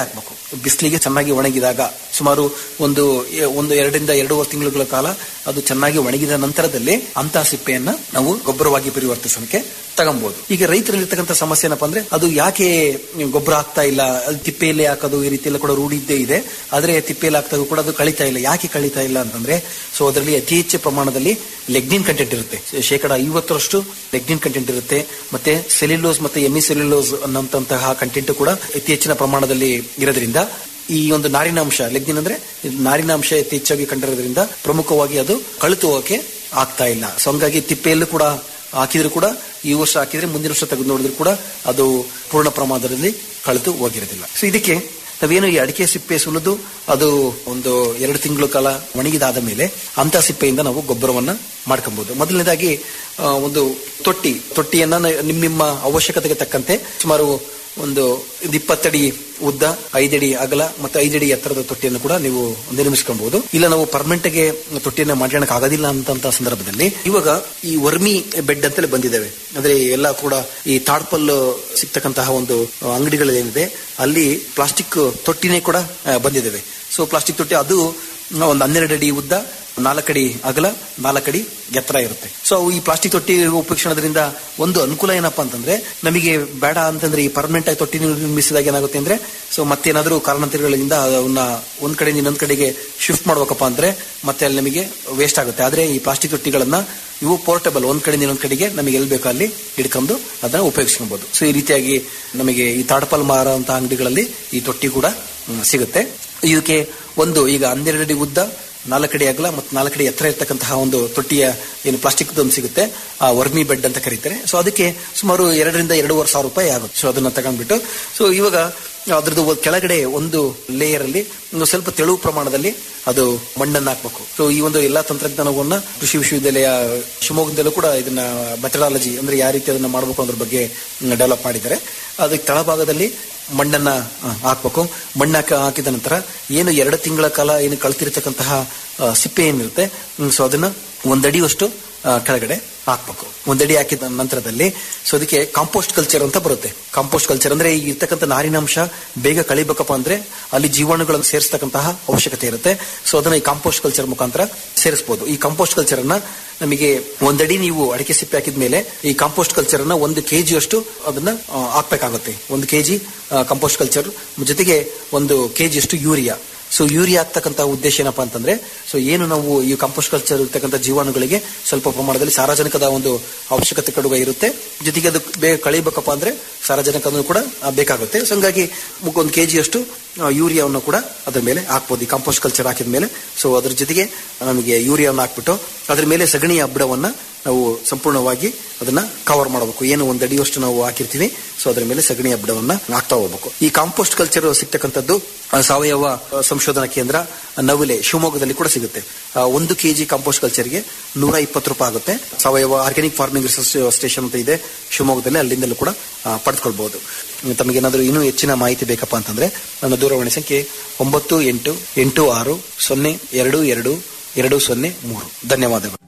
ಬಿಸಿಲಿಗೆ ಚೆನ್ನಾಗಿ ಒಣಗಿದಾಗ ಸುಮಾರು ಒಂದು ಒಂದು ಎರಡರಿಂದ ಎರಡೂವರೆ ತಿಂಗಳುಗಳ ಕಾಲ ಅದು ಚೆನ್ನಾಗಿ ಒಣಗಿದ ನಂತರದಲ್ಲಿ ಅಂತಹ ಸಿಪ್ಪೆಯನ್ನ ನಾವು ಗೊಬ್ಬರವಾಗಿ ಪರಿವರ್ತಿಸೋಕೆ ತಗೊಬಹುದು ಈಗ ರೈತರಲ್ಲಿರ್ತಕ್ಕಂಥ ಸಮಸ್ಯೆ ಏನಪ್ಪಾ ಅಂದ್ರೆ ಅದು ಯಾಕೆ ಗೊಬ್ಬರ ಆಗ್ತಾ ಇಲ್ಲ ಅದು ತಿಪ್ಪೆಯಲ್ಲಿ ಹಾಕೋದು ಈ ರೀತಿ ಎಲ್ಲ ಕೂಡ ರೂಢಿ ಇದ್ದೇ ಇದೆ ಆದ್ರೆ ತಿಪ್ಪೆಯಲ್ಲಿ ಹಾಕಿದಾಗ ಕೂಡ ಅದು ಕಳಿತಾ ಇಲ್ಲ ಯಾಕೆ ಕಳಿತಾ ಇಲ್ಲ ಅಂತಂದ್ರೆ ಸೊ ಅದರಲ್ಲಿ ಅತಿ ಹೆಚ್ಚು ಪ್ರಮಾಣದಲ್ಲಿ ಲೆಗ್ನಿನ್ ಕಂಟೆಂಟ್ ಇರುತ್ತೆ ಶೇಕಡ ಐವತ್ತರಷ್ಟು ಲೆಗ್ನಿನ್ ಕಂಟೆಂಟ್ ಇರುತ್ತೆ ಮತ್ತೆ ಸೆಲ್ಯುಲೋಸ್ ಮತ್ತೆ ಎಮಿ ಸೆಲ್ಯುಲೋಸ್ ಅನ್ನೋಂತಹ ಕಂಟೆಂಟ್ ಕೂಡ ಅತಿ ಹೆಚ್ಚಿನ ಪ್ರಮಾಣದಲ್ಲಿ ಇರೋದ್ರಿಂದ ಈ ಒಂದು ನಾರಿನಾಂಶ ಲೆಗ್ನಿನ್ ಅಂದ್ರೆ ನಾರಿನಾಂಶ ಅತಿ ಹೆಚ್ಚಾಗಿ ಕಂಡಿರೋದ್ರಿಂದ ಪ್ರಮುಖವಾಗಿ ಅದು ಕಳಿತು ಹೋಗಕ್ಕೆ ಆಗ್ತಾ ಇಲ್ಲ ಸೊ ಹಂಗಾಗಿ ತಿಪ್ಪೆಯಲ್ಲೂ ಕೂಡ ಹಾಕಿದ್ರು ಕೂಡ ಈ ವರ್ಷ ಹಾಕಿದ್ರೆ ಮುಂದಿನ ವರ್ಷ ತೆಗೆದು ನೋಡಿದ್ರು ಕೂಡ ಅದು ಪೂರ್ಣ ಪ್ರಮಾಣದಲ್ಲಿ ಕಳೆದು ಹೋಗಿರೋದಿಲ್ಲ ಸೊ ಇದಕ್ಕೆ ನಾವೇನು ಈ ಅಡಿಕೆ ಸಿಪ್ಪೆ ಸುಲಿದು ಅದು ಒಂದು ಎರಡು ತಿಂಗಳ ಕಾಲ ಒಣಗಿದಾದ ಮೇಲೆ ಅಂತ ಸಿಪ್ಪೆಯಿಂದ ನಾವು ಗೊಬ್ಬರವನ್ನ ಮಾಡ್ಕೊಬಹುದು ಮೊದಲನೇದಾಗಿ ಆ, ಒಂದು ತೊಟ್ಟಿ ತೊಟ್ಟಿಯನ್ನ ನ- ನಿಮ್ಮ ನಿಮ್ಮ ಅವಶ್ಯಕತೆಗೆ ತಕ್ಕಂತೆ ಸುಮಾರು ಒಂದು ಒಂದು ಇಪ್ಪತ್ತಡಿ ಉದ್ದ ಐದಡಿ ಅಗಲ ಮತ್ತೆ ಐದಡಿ ಎತ್ತರದ ತೊಟ್ಟಿಯನ್ನು ಕೂಡ ನೀವು ನಿರ್ಮಿಸ್ಕೊಬಹುದು ಇಲ್ಲ ನಾವು ಪರ್ಮನೆಂಟ್ ಗೆ ತೊಟ್ಟಿಯನ್ನ ಮಾಡ್ಕೊಳಕ್ ಆಗೋದಿಲ್ಲ ಅಂತ ಸಂದರ್ಭದಲ್ಲಿ ಇವಾಗ ಈ ವರ್ಮಿ ಬೆಡ್ ಅಂತಲೇ ಬಂದಿದ್ದಾವೆ ಅಂದ್ರೆ ಎಲ್ಲ ಕೂಡ ಈ ತಾಡ್ಪಲ್ ಸಿಗ್ತಕ್ಕಂತಹ ಒಂದು ಅಂಗಡಿಗಳೇನಿದೆ ಅಲ್ಲಿ ಪ್ಲಾಸ್ಟಿಕ್ ತೊಟ್ಟಿನೇ ಕೂಡ ಆ, ಬಂದಿದ್ದಾವೆ ಸೊ ಪ್ಲಾಸ್ಟಿಕ್ ತೊಟ್ಟಿ ಅದು ಒಂದು ಹನ್ನೆರಡು ಅಡಿ ಉದ್ದ ನಾಲ್ಕಡಿ ಅಗಲ ನಾಲ್ಕಡಿ ಎತ್ತರ ಇರುತ್ತೆ ಸೊ ಈ ಪ್ಲಾಸ್ಟಿಕ್ ತೊಟ್ಟಿ ಉಪಯೋಗಿಸೋದ್ರಿಂದ ಒಂದು ಅನುಕೂಲ ಏನಪ್ಪಾ ಅಂತಂದ್ರೆ ನಮಗೆ ಬೇಡ ಅಂತಂದ್ರೆ ಈ ಪರ್ಮನೆಂಟ್ ಆಗಿ ತೊಟ್ಟಿ ನಿರ್ಮಿಸಿದಾಗ ಏನಾಗುತ್ತೆ ಅಂದ್ರೆ ಸೊ ಮತ್ತೇನಾದ್ರೂ ಕಾರಣಾಂತರಗಳಿಂದ ಅವನ್ನ ಒಂದ್ ಕಡೆ ಇನ್ನೊಂದ್ ಕಡೆಗೆ ಶಿಫ್ಟ್ ಮಾಡ್ಬೇಕಪ್ಪ ಅಂದ್ರೆ ಮತ್ತೆ ಅಲ್ಲಿ ನಮಗೆ ವೇಸ್ಟ್ ಆಗುತ್ತೆ ಆದ್ರೆ ಈ ಪ್ಲಾಸ್ಟಿಕ್ ತೊಟ್ಟಿಗಳನ್ನ ಇವು ಪೋರ್ಟಬಲ್ ಒಂದ್ ಕಡೆ ಇನ್ನೊಂದ್ ಕಡೆಗೆ ನಮಗೆ ಎಲ್ಲಿ ಬೇಕೋ ಅಲ್ಲಿ ಹಿಡ್ಕೊಂಡು ಅದನ್ನ ಉಪಯೋಗಿಸ್ಕೊಬಹುದು ಸೊ ಈ ರೀತಿಯಾಗಿ ನಮಗೆ ಈ ತಾಡ್ಪಲ್ ಮಾರುವಂತಹ ಅಂಗಡಿಗಳಲ್ಲಿ ಈ ತೊಟ್ಟಿ ಕೂಡ ಹ್ಮ್, ಸಿಗುತ್ತೆ ಇದಕ್ಕೆ ಒಂದು ಈಗ ಹನ್ನೆರಡು ಅಡಿ ಉದ್ದ ನಾಲ್ಕಡಿ ಅಗಲ ಮತ್ತು ನಾಲ್ಕಡಿ ಎತ್ತರ ಇರ್ತಕ್ಕಂತಹ ಒಂದು ತೊಟ್ಟಿಯ ಏನು ಪ್ಲಾಸ್ಟಿಕ್ ಒಂದು ಸಿಗುತ್ತೆ ಆ ವರ್ಮಿ ಬೆಡ್ ಅಂತ ಕರೀತಾರೆ ಸೊ ಅದಕ್ಕೆ ಸುಮಾರು ಎರಡರಿಂದ ಎರಡೂವರೆ ಸಾವಿರ ರೂಪಾಯಿ ಆಗುತ್ತೆ ಸೊ ಅದನ್ನ ತಗೊಂಡ್ಬಿಟ್ಟು ಸೊ ಇವಾಗ ಅದ್ರದ್ದು ಒಂದ್ ಕೆಳಗಡೆ ಒಂದು ಲೇಯರ್ ಅಲ್ಲಿ ಒಂದು ಸ್ವಲ್ಪ ತೆಳುವು ಪ್ರಮಾಣದಲ್ಲಿ ಅದು ಮಣ್ಣನ್ನು ಹಾಕ್ಬೇಕು ಸೊ ಈ ಒಂದು ಎಲ್ಲಾ ತಂತ್ರಜ್ಞಾನವನ್ನ ಕೃಷಿ ವಿಶ್ವವಿದ್ಯಾಲಯ ಶಿವಮೊಗ್ಗದಲ್ಲೂ ಕೂಡ ಇದನ್ನ ಮೆಥಡಾಲಜಿ ಅಂದ್ರೆ ಯಾವ ರೀತಿ ಅದನ್ನ ಮಾಡಬೇಕು ಅನ್ನೋದ್ರ ಬಗ್ಗೆ ಡೆವಲಪ್ ಮಾಡಿದ್ದಾರೆ ಅದಕ್ಕೆ ತಳಭಾಗದಲ್ಲಿ ಮಣ್ಣನ್ನ ಆ, ಹಾಕ್ಬೇಕು ಮಣ್ಣು ಹಾಕಿ ಹಾಕಿದ ನಂತರ ಏನು ಎರಡು ತಿಂಗಳ ಕಾಲ ಏನು ಕಳ್ತಿರ್ತಕ್ಕಂತಹ ಆ, ಸಿಪ್ಪೆ ಏನಿರುತ್ತೆ ಸೊ ಅದನ್ನ ಒಂದಡಿಯಷ್ಟು ಆ, ಕೆಳಗಡೆ ಹಾಕ್ಬೇಕು ಒಂದಡಿ ಹಾಕಿದ ನಂತರದಲ್ಲಿ ಸೊ ಅದಕ್ಕೆ ಕಾಂಪೋಸ್ಟ್ ಕಲ್ಚರ್ ಅಂತ ಬರುತ್ತೆ ಕಾಂಪೋಸ್ಟ್ ಕಲ್ಚರ್ ಅಂದ್ರೆ ಈ ಇರ್ತಕ್ಕಂಥ ನಾರಿನಾಂಶ ಬೇಗ ಕಳಿಬೇಕಪ್ಪ ಅಂದ್ರೆ ಅಲ್ಲಿ ಜೀವಾಣುಗಳನ್ನು ಸೇರಿಸ್ತಕ್ಕಂತಹ ಅವಶ್ಯಕತೆ ಇರುತ್ತೆ ಸೊ ಅದನ್ನ ಈ ಕಾಂಪೋಸ್ಟ್ ಕಲ್ಚರ್ ಮುಖಾಂತರ ಸೇರಿಸಬಹುದು ಈ ಕಾಂಪೋಸ್ಟ್ ಕಲ್ಚರ್ ಅನ್ನ ನಮಗೆ ಒಂದಡಿ ನೀವು ಅಡಿಕೆ ಸಿಪ್ಪೆ ಹಾಕಿದ ಮೇಲೆ ಈ ಕಾಂಪೋಸ್ಟ್ ಕಲ್ಚರ್ ಅನ್ನ ಒಂದು ಕೆಜಿ ಅಷ್ಟು ಅದನ್ನ ಆ, ಹಾಕ್ಬೇಕಾಗುತ್ತೆ ಒಂದು ಕೆಜಿ ಕಾಂಪೋಸ್ಟ್ ಕಲ್ಚರ್ ಜೊತೆಗೆ ಒಂದು ಕೆಜಿ ಅಷ್ಟು ಯೂರಿಯಾ ಸೊ ಯೂರಿಯಾ ಆಗ್ತಕ್ಕಂಥ ಉದ್ದೇಶ ಏನಪ್ಪಾ ಅಂತಂದ್ರೆ ಸೊ ಏನು ನಾವು ಈ ಕಾಂಪೋಸ್ಟ್ ಕಲ್ಚರ್ ಇರ್ತಕ್ಕಂಥ ಜೀವಾಣುಗಳಿಗೆ ಸ್ವಲ್ಪ ಪ್ರಮಾಣದಲ್ಲಿ ಸಾರಜನಕದ ಒಂದು ಅವಶ್ಯಕತೆ ಕಡುಗ ಇರುತ್ತೆ ಜೊತೆಗೆ ಅದು ಬೇಗ ಕಳಿಬೇಕಪ್ಪ ಅಂದ್ರೆ ಸಾರಜನಕನೂ ಕೂಡ ಆ, ಬೇಕಾಗುತ್ತೆ ಸೊ ಹಂಗಾಗಿ ಒಂದು ಕೆಜಿ ಅಷ್ಟು ಆ, ಯೂರಿಯಾವನ್ನು ಕೂಡ ಅದ್ರ ಮೇಲೆ ಹಾಕ್ಬೋದು ಈ ಕಾಂಪೋಸ್ಟ್ ಕಲ್ಚರ್ ಹಾಕಿದ ಮೇಲೆ ಸೊ ಅದ್ರ ಜೊತೆಗೆ ನಮಗೆ ಯೂರಿಯಾವನ್ನು ಹಾಕ್ಬಿಟ್ಟು ಅದ್ರ ಮೇಲೆ ಸಗಣಿಯ ಹಬ್ಬಡವನ್ನ ನಾವು ಸಂಪೂರ್ಣವಾಗಿ ಅದನ್ನ ಕವರ್ ಮಾಡಬೇಕು ಏನು ಒಂದು ಅಡಿಯಷ್ಟು ನಾವು ಹಾಕಿರ್ತೀವಿ ಸೊ ಅದ್ರ ಮೇಲೆ ಸಗಣಿ ಹಬ್ಬಡವನ್ನ ಹಾಕ್ತಾ ಹೋಗ್ಬೇಕು ಈ ಕಾಂಪೋಸ್ಟ್ ಕಲ್ಚರ್ ಸಿಗ್ತಕ್ಕಂಥದ್ದು ಆ, ಸಾವಯವ ಆ, ಸಂಶೋಧನಾ ಕೇಂದ್ರ ನವಿಲೆ ಶಿವಮೊಗ್ಗದಲ್ಲಿ ಕೂಡ ಸಿಗುತ್ತೆ ಆ, ಒಂದು ಕೆಜಿ ಕಾಂಪೋಸ್ಟ್ ಕಲ್ಚರ್ಗೆ ನೂರ ಇಪ್ಪತ್ತು ರೂಪಾಯಿ ಆಗುತ್ತೆ ಸಾವಯವ ಆರ್ಗ್ಯಾನಿಕ್ ಫಾರ್ಮಿಂಗ್ ರಿಸರ್ಚ್ ಸ್ಟೇಷನ್ ಅಂತ ಇದೆ ಶಿವಮೊಗ್ಗದಲ್ಲಿ ಅಲ್ಲಿಂದಲೂ ಕೂಡ ಆ, ಪಡೆದುಕೊಳ್ಬಹುದು ತಮಗೇನಾದ್ರೂ ಇನ್ನೂ ಹೆಚ್ಚಿನ ಮಾಹಿತಿ ಬೇಕಪ್ಪ ಅಂತಂದ್ರೆ ನನ್ನ ದೂರವಾಣಿ ಸಂಖ್ಯೆ ಒಂಬತ್ತು ಎಂಟು ಎಂಟು ಆರು ಸೊನ್ನೆ ಎರಡು ಎರಡು ಎರಡು ಸೊನ್ನೆ ಮೂರು ಧನ್ಯವಾದಗಳು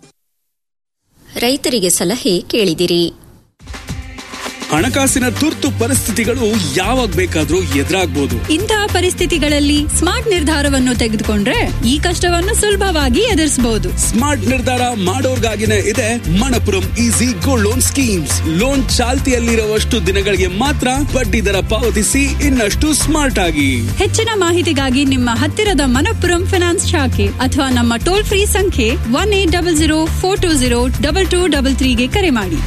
ರೈತರಿಗೆ ಸಲಹೆ ಕೇಳಿದಿರಿ ಹಣಕಾಸಿನ ತುರ್ತು ಪರಿಸ್ಥಿತಿಗಳು ಯಾವಾಗ ಬೇಕಾದ್ರೂ ಎದುರಾಗ್ಬೋದು ಇಂತಹ ಪರಿಸ್ಥಿತಿಗಳಲ್ಲಿ ಸ್ಮಾರ್ಟ್ ನಿರ್ಧಾರವನ್ನು ತೆಗೆದುಕೊಂಡ್ರೆ ಈ ಕಷ್ಟವನ್ನು ಸುಲಭವಾಗಿ ಎದುರಿಸಬಹುದು ಸ್ಮಾರ್ಟ್ ನಿರ್ಧಾರ ಮಾಡೋರ್ಗಾಗಿನೇ ಇದೆ Manappuram easy gold loan schemes loan ಚಾಲ್ತಿಯಲ್ಲಿರುವಷ್ಟು ದಿನಗಳಿಗೆ ಮಾತ್ರ ಬಡ್ಡಿ ದರ ಪಾವತಿಸಿ ಇನ್ನಷ್ಟು ಸ್ಮಾರ್ಟ್ ಆಗಿ ಹೆಚ್ಚಿನ ಮಾಹಿತಿಗಾಗಿ ನಿಮ್ಮ ಹತ್ತಿರದ ಮನಪ್ಪುರಂ ಫೈನಾನ್ಸ್ ಶಾಖೆ ಅಥವಾ ನಮ್ಮ ಟೋಲ್ ಫ್ರೀ ಸಂಖ್ಯೆ one eight double zero four two zero double two double ತ್ರೀಗೆ ಕರೆ ಮಾಡಿ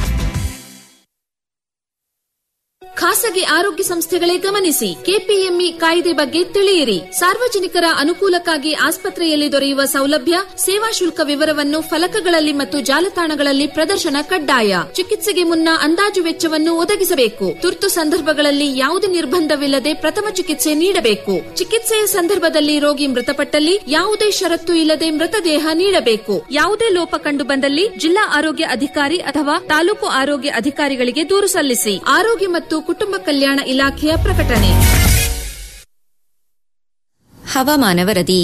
ಖಾಸಗಿ ಆರೋಗ್ಯ ಸಂಸ್ಥೆಗಳೇ ಗಮನಿಸಿ ಕೆಪಿಎಂಇ ಕಾಯ್ದೆ ಬಗ್ಗೆ ತಿಳಿಯಿರಿ ಸಾರ್ವಜನಿಕರ ಅನುಕೂಲಕ್ಕಾಗಿ ಆಸ್ಪತ್ರೆಯಲ್ಲಿ ದೊರೆಯುವ ಸೌಲಭ್ಯ ಸೇವಾ ಶುಲ್ಕ ವಿವರವನ್ನು ಫಲಕಗಳಲ್ಲಿ ಮತ್ತು ಜಾಲತಾಣಗಳಲ್ಲಿ ಪ್ರದರ್ಶನ ಕಡ್ಡಾಯ ಚಿಕಿತ್ಸೆಗೆ ಮುನ್ನ ಅಂದಾಜು ವೆಚ್ಚವನ್ನು ಒದಗಿಸಬೇಕು ತುರ್ತು ಸಂದರ್ಭಗಳಲ್ಲಿ ಯಾವುದೇ ನಿರ್ಬಂಧವಿಲ್ಲದೆ ಪ್ರಥಮ ಚಿಕಿತ್ಸೆ ನೀಡಬೇಕು ಚಿಕಿತ್ಸೆಯ ಸಂದರ್ಭದಲ್ಲಿ ರೋಗಿ ಮೃತಪಟ್ಟಲ್ಲಿ ಯಾವುದೇ ಷರತ್ತು ಇಲ್ಲದೆ ಮೃತದೇಹ ನೀಡಬೇಕು ಯಾವುದೇ ಲೋಪ ಕಂಡು ಬಂದಲ್ಲಿ ಜಿಲ್ಲಾ ಆರೋಗ್ಯ ಅಧಿಕಾರಿ ಅಥವಾ ತಾಲೂಕು ಆರೋಗ್ಯ ಅಧಿಕಾರಿಗಳಿಗೆ ದೂರು ಸಲ್ಲಿಸಿ ಆರೋಗ್ಯ ಮತ್ತು ಕುಟುಂಬ ಕಲ್ಯಾಣ ಇಲಾಖೆಯ ಪ್ರಕಟಣೆ ಹವಾಮಾನ ವರದಿ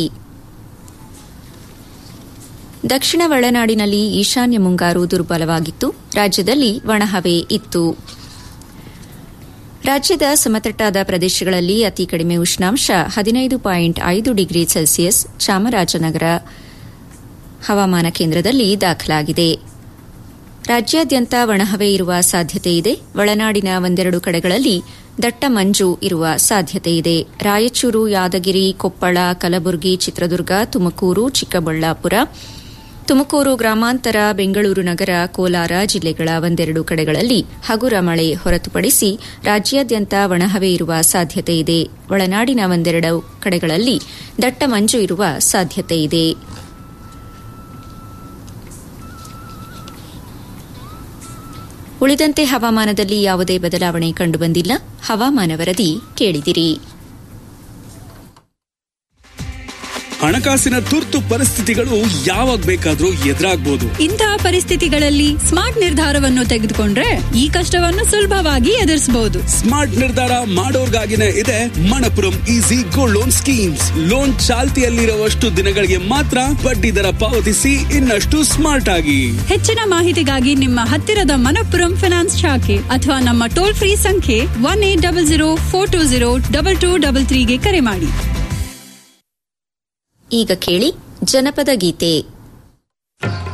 ದಕ್ಷಿಣ ಒಳನಾಡಿನಲ್ಲಿ ಈಶಾನ್ಯ ಮುಂಗಾರು ದುರ್ಬಲವಾಗಿತ್ತು ರಾಜ್ಯದಲ್ಲಿ ಒಣಹವೆ ಇತ್ತು ರಾಜ್ಯದ ಸಮತಟ್ಟಾದ ಪ್ರದೇಶಗಳಲ್ಲಿ ಅತಿ ಕಡಿಮೆ ಉಷ್ಣಾಂಶ ಹದಿನೈದು ಪಾಯಿಂಟ್ ಐದು ಡಿಗ್ರಿ ಸೆಲ್ಸಿಯಸ್ ಚಾಮರಾಜನಗರ ಹವಾಮಾನ ಕೇಂದ್ರದಲ್ಲಿ ದಾಖಲಾಗಿದೆ ರಾಜ್ಯಾದ್ಯಂತ ಒಣಹವೆ ಇರುವ ಸಾಧ್ಯತೆ ಇದೆ ಒಳನಾಡಿನ ಒಂದೆರಡು ಕಡೆಗಳಲ್ಲಿ ದಟ್ಟ ಮಂಜು ಇರುವ ಸಾಧ್ಯತೆ ಇದೆ ರಾಯಚೂರು ಯಾದಗಿರಿ ಕೊಪ್ಪಳ ಕಲಬುರಗಿ ಚಿತ್ರದುರ್ಗ ತುಮಕೂರು ಚಿಕ್ಕಬಳ್ಳಾಪುರ ತುಮಕೂರು ಗ್ರಾಮಾಂತರ ಬೆಂಗಳೂರು ನಗರ ಕೋಲಾರ ಜಿಲ್ಲೆಗಳ ಒಂದೆರಡು ಕಡೆಗಳಲ್ಲಿ ಹಗುರ ಮಳೆ ಹೊರತುಪಡಿಸಿ ರಾಜ್ಯಾದ್ಯಂತ ಒಣಹವೆ ಇರುವ ಸಾಧ್ಯತೆ ಇದೆ ಒಳನಾಡಿನ ಒಂದೆರಡು ಕಡೆಗಳಲ್ಲಿ ದಟ್ಟ ಮಂಜು ಇರುವ ಸಾಧ್ಯತೆ ಇದೆ ಉಳಿದಂತೆ ಹವಾಮಾನದಲ್ಲಿ ಯಾವುದೇ ಬದಲಾವಣೆ ಕಂಡುಬಂದಿಲ್ಲ ಹವಾಮಾನ ವರದಿ ಕೇಳಿದಿರಿ ಹಣಕಾಸಿನ ತುರ್ತು ಪರಿಸ್ಥಿತಿಗಳು ಯಾವಾಗ ಬೇಕಾದ್ರೂ ಎದುರಾಗ್ಬೋದು ಇಂತಹ ಪರಿಸ್ಥಿತಿಗಳಲ್ಲಿ ಸ್ಮಾರ್ಟ್ ನಿರ್ಧಾರವನ್ನು ತೆಗೆದುಕೊಂಡ್ರೆ ಈ ಕಷ್ಟವನ್ನು ಸುಲಭವಾಗಿ ಎದುರಿಸಬಹುದು ಸ್ಮಾರ್ಟ್ ನಿರ್ಧಾರ ಮಾಡೋರ್ಗಾಗಿನೇ ಇದೆ Manappuram easy gold loan schemes loan ಚಾಲ್ತಿಯಲ್ಲಿರುವಷ್ಟು ದಿನಗಳಿಗೆ ಮಾತ್ರ ಬಡ್ಡಿ ದರ ಪಾವತಿಸಿ ಇನ್ನಷ್ಟು ಸ್ಮಾರ್ಟ್ ಆಗಿ ಹೆಚ್ಚಿನ ಮಾಹಿತಿಗಾಗಿ ನಿಮ್ಮ ಹತ್ತಿರದ ಮನಪ್ಪುರಂ ಫೈನಾನ್ಸ್ ಶಾಖೆ ಅಥವಾ ನಮ್ಮ ಟೋಲ್ ಫ್ರೀ ಸಂಖ್ಯೆ one eight double zero four two zero double two double ತ್ರೀಗೆ ಕರೆ ಮಾಡಿ ಈಗ ಕೇಳಿ ಜನಪದ ಗೀತೆ